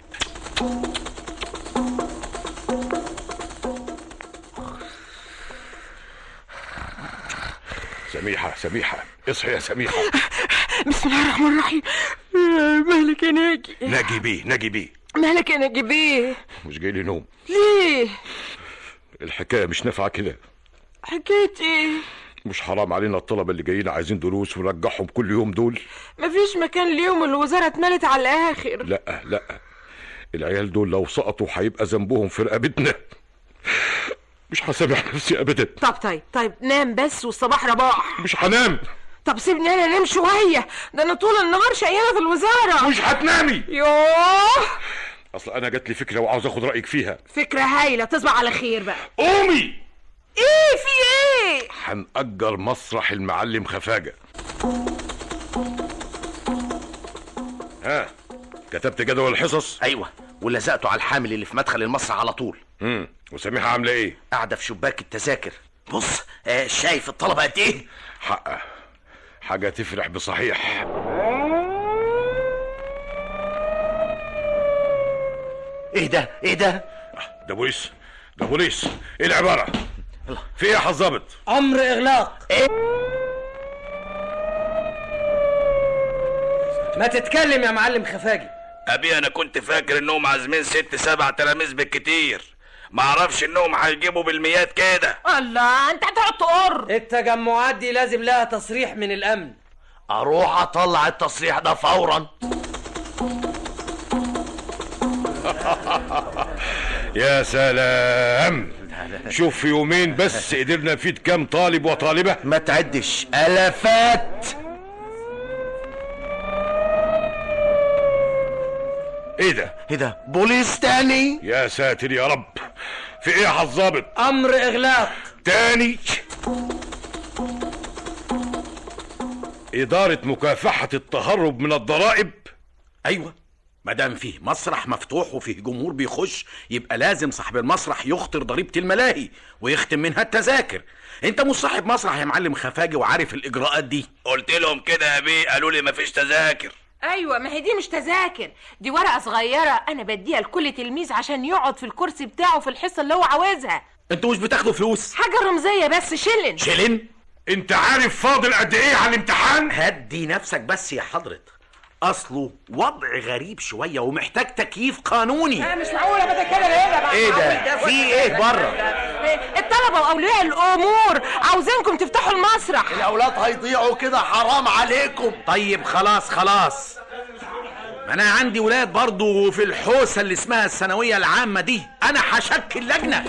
سميحة سميحة اصحي يا سميحة بسم الله الرحمن الرحيم مالك يا ناجي ناجي بيه ناجي بيه مالك يا ناجي بيه مش جاي لي نوم ليه الحكاية مش نافعة كده حكاية ايه مش حرام علينا الطلبة اللي جايين عايزين دروس ونرجعهم كل يوم دول مفيش مكان ليهم الوزارة اتملت على الآخر لا لا العيال دول لو سقطوا هيبقى ذنبهم في رقبتنا مش هسامح نفسي ابدا طب طيب طيب نام بس والصباح رباح مش هنام طب سيبني انا انام شوية ده انا طول النهار شقيانة في الوزارة مش هتنامي يوه اصل انا جات لي فكرة وعاوز اخد رأيك فيها فكرة هايلة تصبح على خير بقى قومي ايه في ايه هنأجر مسرح المعلم خفاجة ها كتبت جدول الحصص ايوه ولزقته على الحامل اللي في مدخل المسرح على طول امم وسميحة عاملة ايه قاعده في شباك التذاكر بص آه شايف الطلبه قد ايه حقه حاجة تفرح بصحيح ايه ده ايه ده ده بوليس ده بوليس ايه العبارة في ايه يا حظابط امر اغلاق ما تتكلم يا معلم خفاجي ابي انا كنت فاكر انهم عازمين ست سبع تلاميذ بالكتير ما اعرفش انهم هيجيبوا بالميات كده الله انت هتقعد تقر التجمعات دي لازم لها تصريح من الامن اروح اطلع التصريح ده فورا يا سلام شوف في يومين بس قدرنا نفيد كام طالب وطالبة ما تعدش الافات ايه ده ايه ده بوليس تاني يا ساتر يا رب في ايه يا حظابط امر اغلاق تاني إدارة مكافحة التهرب من الضرائب ايوه ما دام فيه مسرح مفتوح وفيه جمهور بيخش يبقى لازم صاحب المسرح يخطر ضريبه الملاهي ويختم منها التذاكر انت مش صاحب مسرح يا معلم خفاجي وعارف الاجراءات دي قلت لهم كده يا بيه قالوا لي مفيش تذاكر ايوه ما هي دي مش تذاكر دي ورقه صغيره انا بديها لكل تلميذ عشان يقعد في الكرسي بتاعه في الحصه اللي هو عاوزها انتوا مش بتاخدوا فلوس حاجه رمزيه بس شلن شيلين انت عارف فاضل قد ايه على الامتحان هدي نفسك بس يا حضرة اصله وضع غريب شويه ومحتاج تكييف قانوني مش معقوله ما كده هنا بقى ايه ده في ايه بره الطلبه واولياء الامور عاوزينكم تفتحوا المسرح الاولاد هيضيعوا كده حرام عليكم طيب خلاص خلاص ما انا عندي ولاد برضو في الحوسه اللي اسمها الثانويه العامه دي انا هشكل لجنه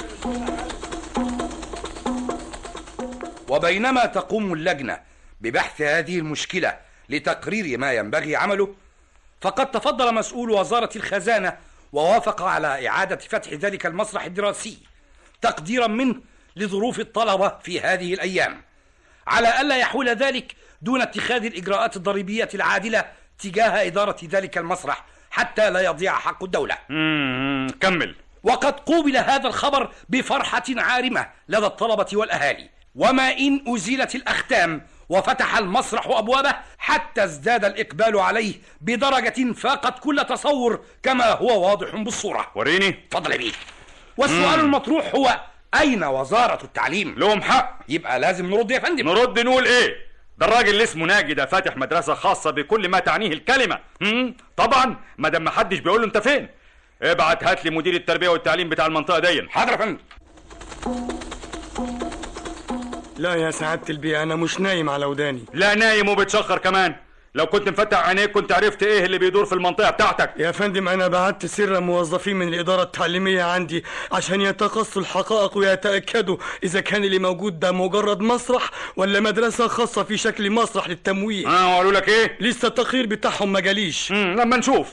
وبينما تقوم اللجنة ببحث هذه المشكلة لتقرير ما ينبغي عمله فقد تفضل مسؤول وزارة الخزانة ووافق على إعادة فتح ذلك المسرح الدراسي تقديرا منه لظروف الطلبة في هذه الأيام على ألا يحول ذلك دون اتخاذ الإجراءات الضريبية العادلة تجاه إدارة ذلك المسرح حتى لا يضيع حق الدولة كمل وقد قوبل هذا الخبر بفرحة عارمة لدى الطلبة والأهالي وما إن أزيلت الأختام وفتح المسرح أبوابه حتى ازداد الإقبال عليه بدرجة فاقت كل تصور كما هو واضح بالصورة وريني تفضل يا بيه والسؤال مم. المطروح هو أين وزارة التعليم لهم حق يبقى لازم نرد يا فندم نرد نقول ايه ده الراجل اللي اسمه ناجي ده فاتح مدرسة خاصة بكل ما تعنيه الكلمة مم؟ طبعا ما دام محدش بيقول له انت فين ابعت هات لي مدير التربية والتعليم بتاع المنطقة دي حاضر يا فندم لا يا سعادة البيه أنا مش نايم على وداني لا نايم وبتشخر كمان لو كنت مفتح عينيك كنت عرفت ايه اللي بيدور في المنطقة بتاعتك يا فندم أنا بعت سر موظفين من الإدارة التعليمية عندي عشان يتقصوا الحقائق ويتأكدوا إذا كان اللي موجود ده مجرد مسرح ولا مدرسة خاصة في شكل مسرح للتمويه اه وقالوا لك ايه؟ لسه التقرير بتاعهم ما جاليش لما نشوف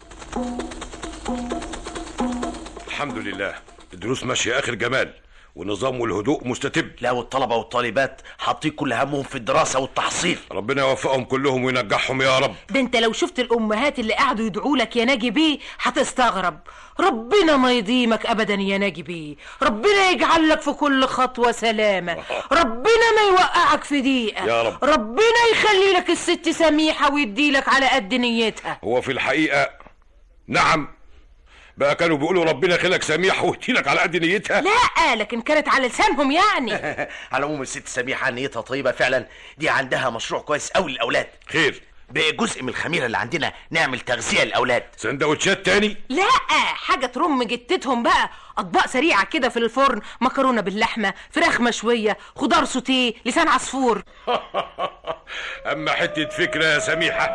الحمد لله الدروس ماشيه اخر جمال والنظام والهدوء مستتب لا والطلبة والطالبات حاطين كل همهم في الدراسة والتحصيل ربنا يوفقهم كلهم وينجحهم يا رب ده انت لو شفت الامهات اللي قعدوا يدعوا لك يا ناجي بيه هتستغرب ربنا ما يضيمك ابدا يا ناجي بيه ربنا يجعل لك في كل خطوه سلامه ربنا ما يوقعك في ضيقه يا رب. ربنا يخلي لك الست سميحه ويدي لك على قد نيتها هو في الحقيقه نعم بقى كانوا بيقولوا ربنا خلق سميح ويديلك على قد نيتها لا لكن كانت على لسانهم يعني على العموم الست سميحة نيتها طيبة فعلا دي عندها مشروع كويس قوي للأولاد خير بجزء من الخميرة اللي عندنا نعمل تغذية للأولاد سندوتشات تاني لا حاجة ترم جتتهم بقى أطباق سريعة كده في الفرن مكرونة باللحمة فراخ مشوية خضار سوتيه لسان عصفور اما حته فكره يا سميحه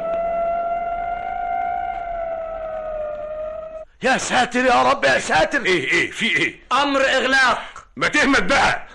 يا ساتر يا رب يا ساتر ايه ايه في ايه أمر إغلاق ما تهمت بقى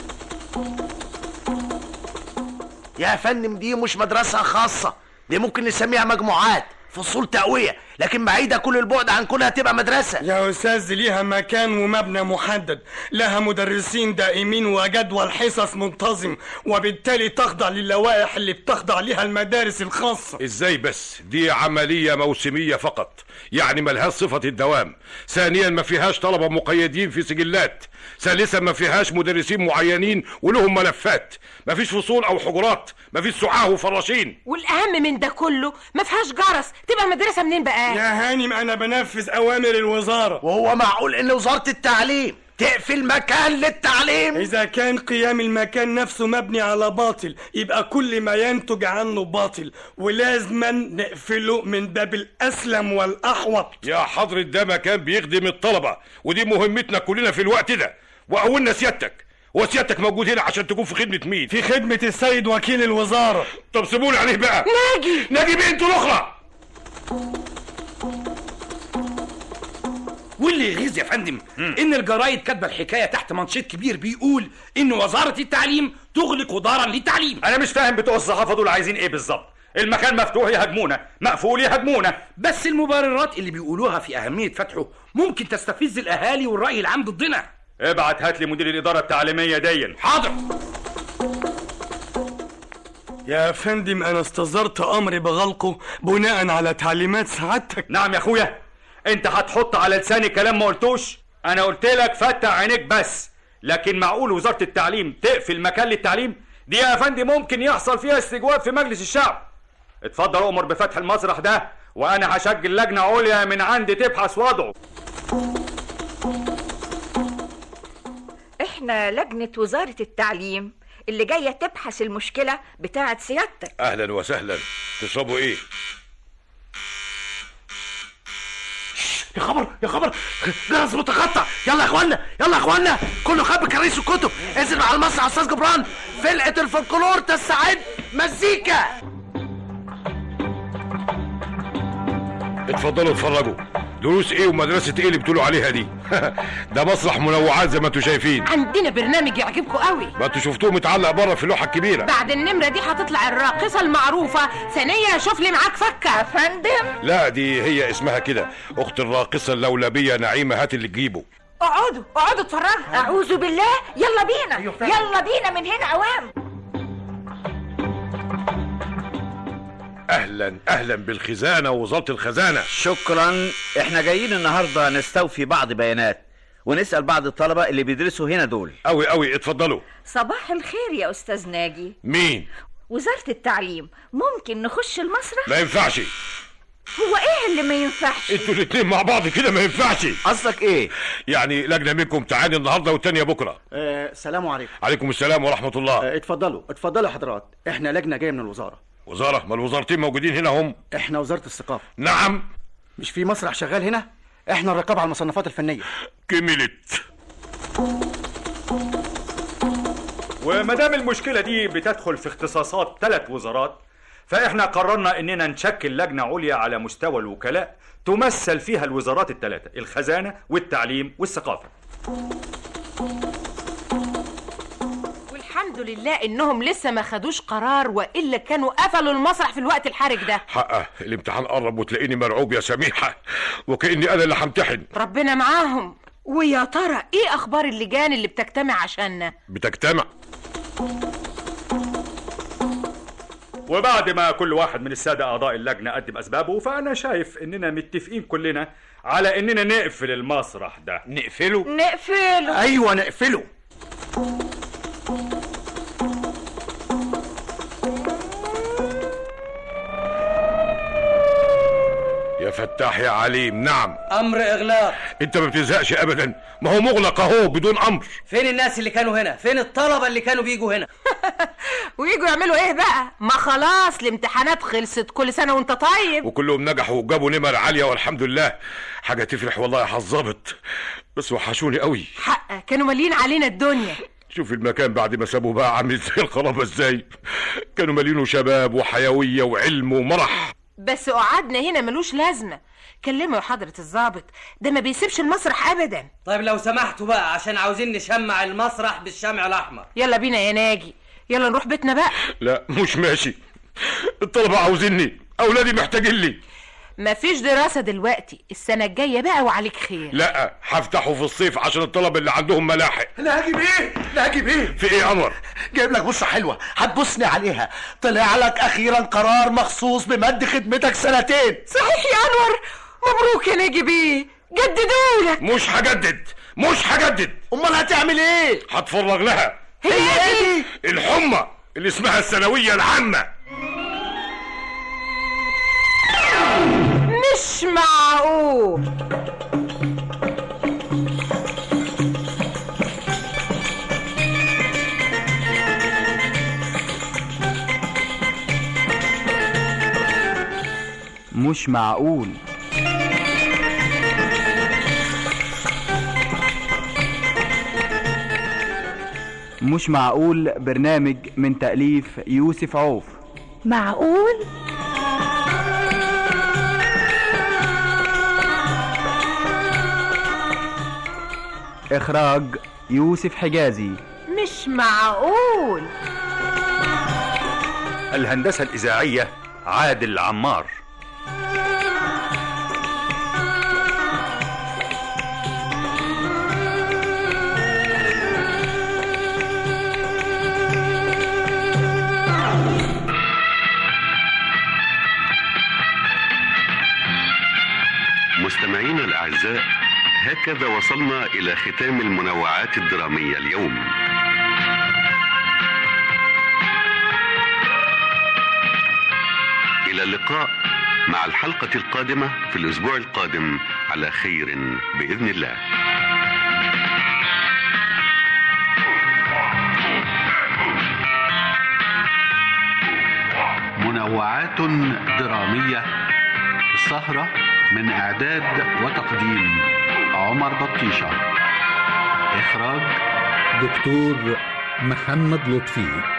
يا فندم دي مش مدرسة خاصة دي ممكن نسميها مجموعات فصول تقوية لكن بعيدة كل البعد عن كونها تبقى مدرسة يا أستاذ ليها مكان ومبنى محدد لها مدرسين دائمين وجدول حصص منتظم وبالتالي تخضع للوائح اللي بتخضع لها المدارس الخاصة ازاي بس دي عمليه موسميه فقط يعني ملهاش صفه الدوام ثانيا ما فيهاش طلبه مقيدين في سجلات ثالثا ما فيهاش مدرسين معينين ولهم ملفات ما فيش فصول او حجرات ما فيش سعاه وفراشين والأهم من ده كله ما فيهاش جرس تبقى مدرسة منين بقى يا هانم أنا بنفذ أوامر الوزارة وهو معقول إن وزارة التعليم تقفل مكان للتعليم إذا كان قيام المكان نفسه مبني على باطل يبقى كل ما ينتج عنه باطل ولازما نقفله من باب الأسلم والأحوط يا حضرة ده مكان بيخدم الطلبة ودي مهمتنا كلنا في الوقت ده وأولنا سيادتك وسيادتك موجود هنا عشان تكون في خدمة مين؟ في خدمة السيد وكيل الوزارة طب سيبوني عليه بقى ناجي ناجي بنت الأخرى واللي يغيظ يا فندم ان الجرايد كاتبه الحكايه تحت منشط كبير بيقول ان وزاره التعليم تغلق دارا للتعليم انا مش فاهم بتوع الصحافة دول عايزين ايه بالظبط المكان مفتوح يهاجمونا مقفول يهاجمونا بس المبررات اللي بيقولوها في اهميه فتحه ممكن تستفز الاهالي والراي العام ضدنا ابعت هات لي مدير الإدارة التعليمية دي حاضر يا فندم أنا استصدرت أمري بغلقه بناء على تعليمات سعادتك نعم يا اخويا انت هتحط على لساني كلام ما قلتوش انا قلت لك فتح عينيك بس لكن معقول وزارة التعليم تقفل مكان للتعليم دي يا فندم ممكن يحصل فيها استجواب في مجلس الشعب اتفضل امر بفتح المسرح ده وانا هشكل لجنة عليا من عندي تبحث وضعه احنا لجنة وزارة التعليم اللي جاية تبحث المشكلة بتاعة سيادتك أهلا وسهلا تشربوا إيه؟ يا خبر يا خبر جرس متقطع يلا يا اخوانا يلا يا اخوانا كله خب كراسي وكتب انزل على المسرح يا استاذ جبران فرقه الفولكلور تستعد مزيكا اتفضلوا اتفرجوا دروس ايه ومدرسة ايه اللي بتقولوا عليها دي ده مسرح منوعات زي ما انتوا شايفين عندنا برنامج يعجبكم قوي ما انتوا شفتوه متعلق بره في اللوحة الكبيرة بعد النمرة دي هتطلع الراقصة المعروفة ثانية شوف لي معاك فكة يا فندم لا دي هي اسمها كده اخت الراقصة اللولبية نعيمة هات اللي تجيبه اقعدوا اقعدوا اتفرجوا اعوذ بالله يلا بينا يلا بينا من هنا اوام اهلا اهلا بالخزانة ووزارة الخزانة شكرا احنا جايين النهارده نستوفي بعض بيانات ونسال بعض الطلبه اللي بيدرسوا هنا دول قوي قوي اتفضلوا صباح الخير يا استاذ ناجي مين وزارة التعليم ممكن نخش المسرح ما ينفعش هو ايه اللي ما ينفعش انتوا الاتنين مع بعض كده ما ينفعش قصدك ايه يعني لجنه منكم تعاني النهارده والتانيه بكره آه سلام عليكم عليكم السلام ورحمه الله آه اتفضلوا اتفضلوا يا حضرات احنا لجنه جايه من الوزاره وزاره ما الوزارتين موجودين هنا هم احنا وزاره الثقافه نعم مش في مسرح شغال هنا احنا الرقابه على المصنفات الفنيه كملت وما دام المشكله دي بتدخل في اختصاصات ثلاث وزارات فاحنا قررنا اننا نشكل لجنه عليا على مستوى الوكلاء تمثل فيها الوزارات الثلاثه الخزانه والتعليم والثقافه والحمد لله انهم لسه ما خدوش قرار والا كانوا قفلوا المسرح في الوقت الحرج ده حقه الامتحان قرب وتلاقيني مرعوب يا سميحه وكاني انا اللي همتحن ربنا معاهم ويا ترى ايه اخبار اللجان اللي بتجتمع عشاننا بتجتمع وبعد ما كل واحد من الساده اعضاء اللجنه قدم اسبابه فانا شايف اننا متفقين كلنا على اننا نقفل المسرح ده نقفله نقفله ايوه نقفله يا فتاح يا عليم نعم امر اغلاق انت ما بتزهقش ابدا ما هو مغلق اهو بدون امر فين الناس اللي كانوا هنا فين الطلبه اللي كانوا بيجوا هنا ويجوا يعملوا ايه بقى ما خلاص الامتحانات خلصت كل سنه وانت طيب وكلهم نجحوا وجابوا نمر عاليه والحمد لله حاجه تفرح والله يا حظابط بس وحشوني قوي حقك كانوا مالين علينا الدنيا شوف المكان بعد ما سابوه بقى عامل زي الخرابه ازاي كانوا مالينه شباب وحيويه وعلم ومرح بس قعدنا هنا ملوش لازمه كلمه يا حضره الضابط ده ما بيسيبش المسرح ابدا طيب لو سمحتوا بقى عشان عاوزين نشمع المسرح بالشمع الاحمر يلا بينا يا ناجي يلا نروح بيتنا بقى لا مش ماشي الطلبه عاوزيني اولادي محتاجين لي مفيش دراسة دلوقتي السنة الجاية بقى وعليك خير لا هفتحه في الصيف عشان الطلبه اللي عندهم ملاحق لا هجيب ايه لا هجيب ايه في ايه يا قمر جايب لك بصة حلوة هتبصني عليها طلع لك اخيرا قرار مخصوص بمد خدمتك سنتين صحيح يا انور مبروك يا ناجي بيه جددولك مش هجدد مش هجدد امال هتعمل ايه هتفرغ لها هي ايه الحمى اللي اسمها الثانويه العامه مش معقول مش معقول مش معقول برنامج من تأليف يوسف عوف معقول إخراج يوسف حجازي مش معقول الهندسه الاذاعيه عادل عمار مستمعينا الأعزاء هكذا وصلنا إلى ختام المنوعات الدرامية اليوم إلى اللقاء مع الحلقة القادمة في الأسبوع القادم على خير بإذن الله منوعات درامية السهرة من إعداد وتقديم عمر بطيشة إخراج دكتور محمد لطفي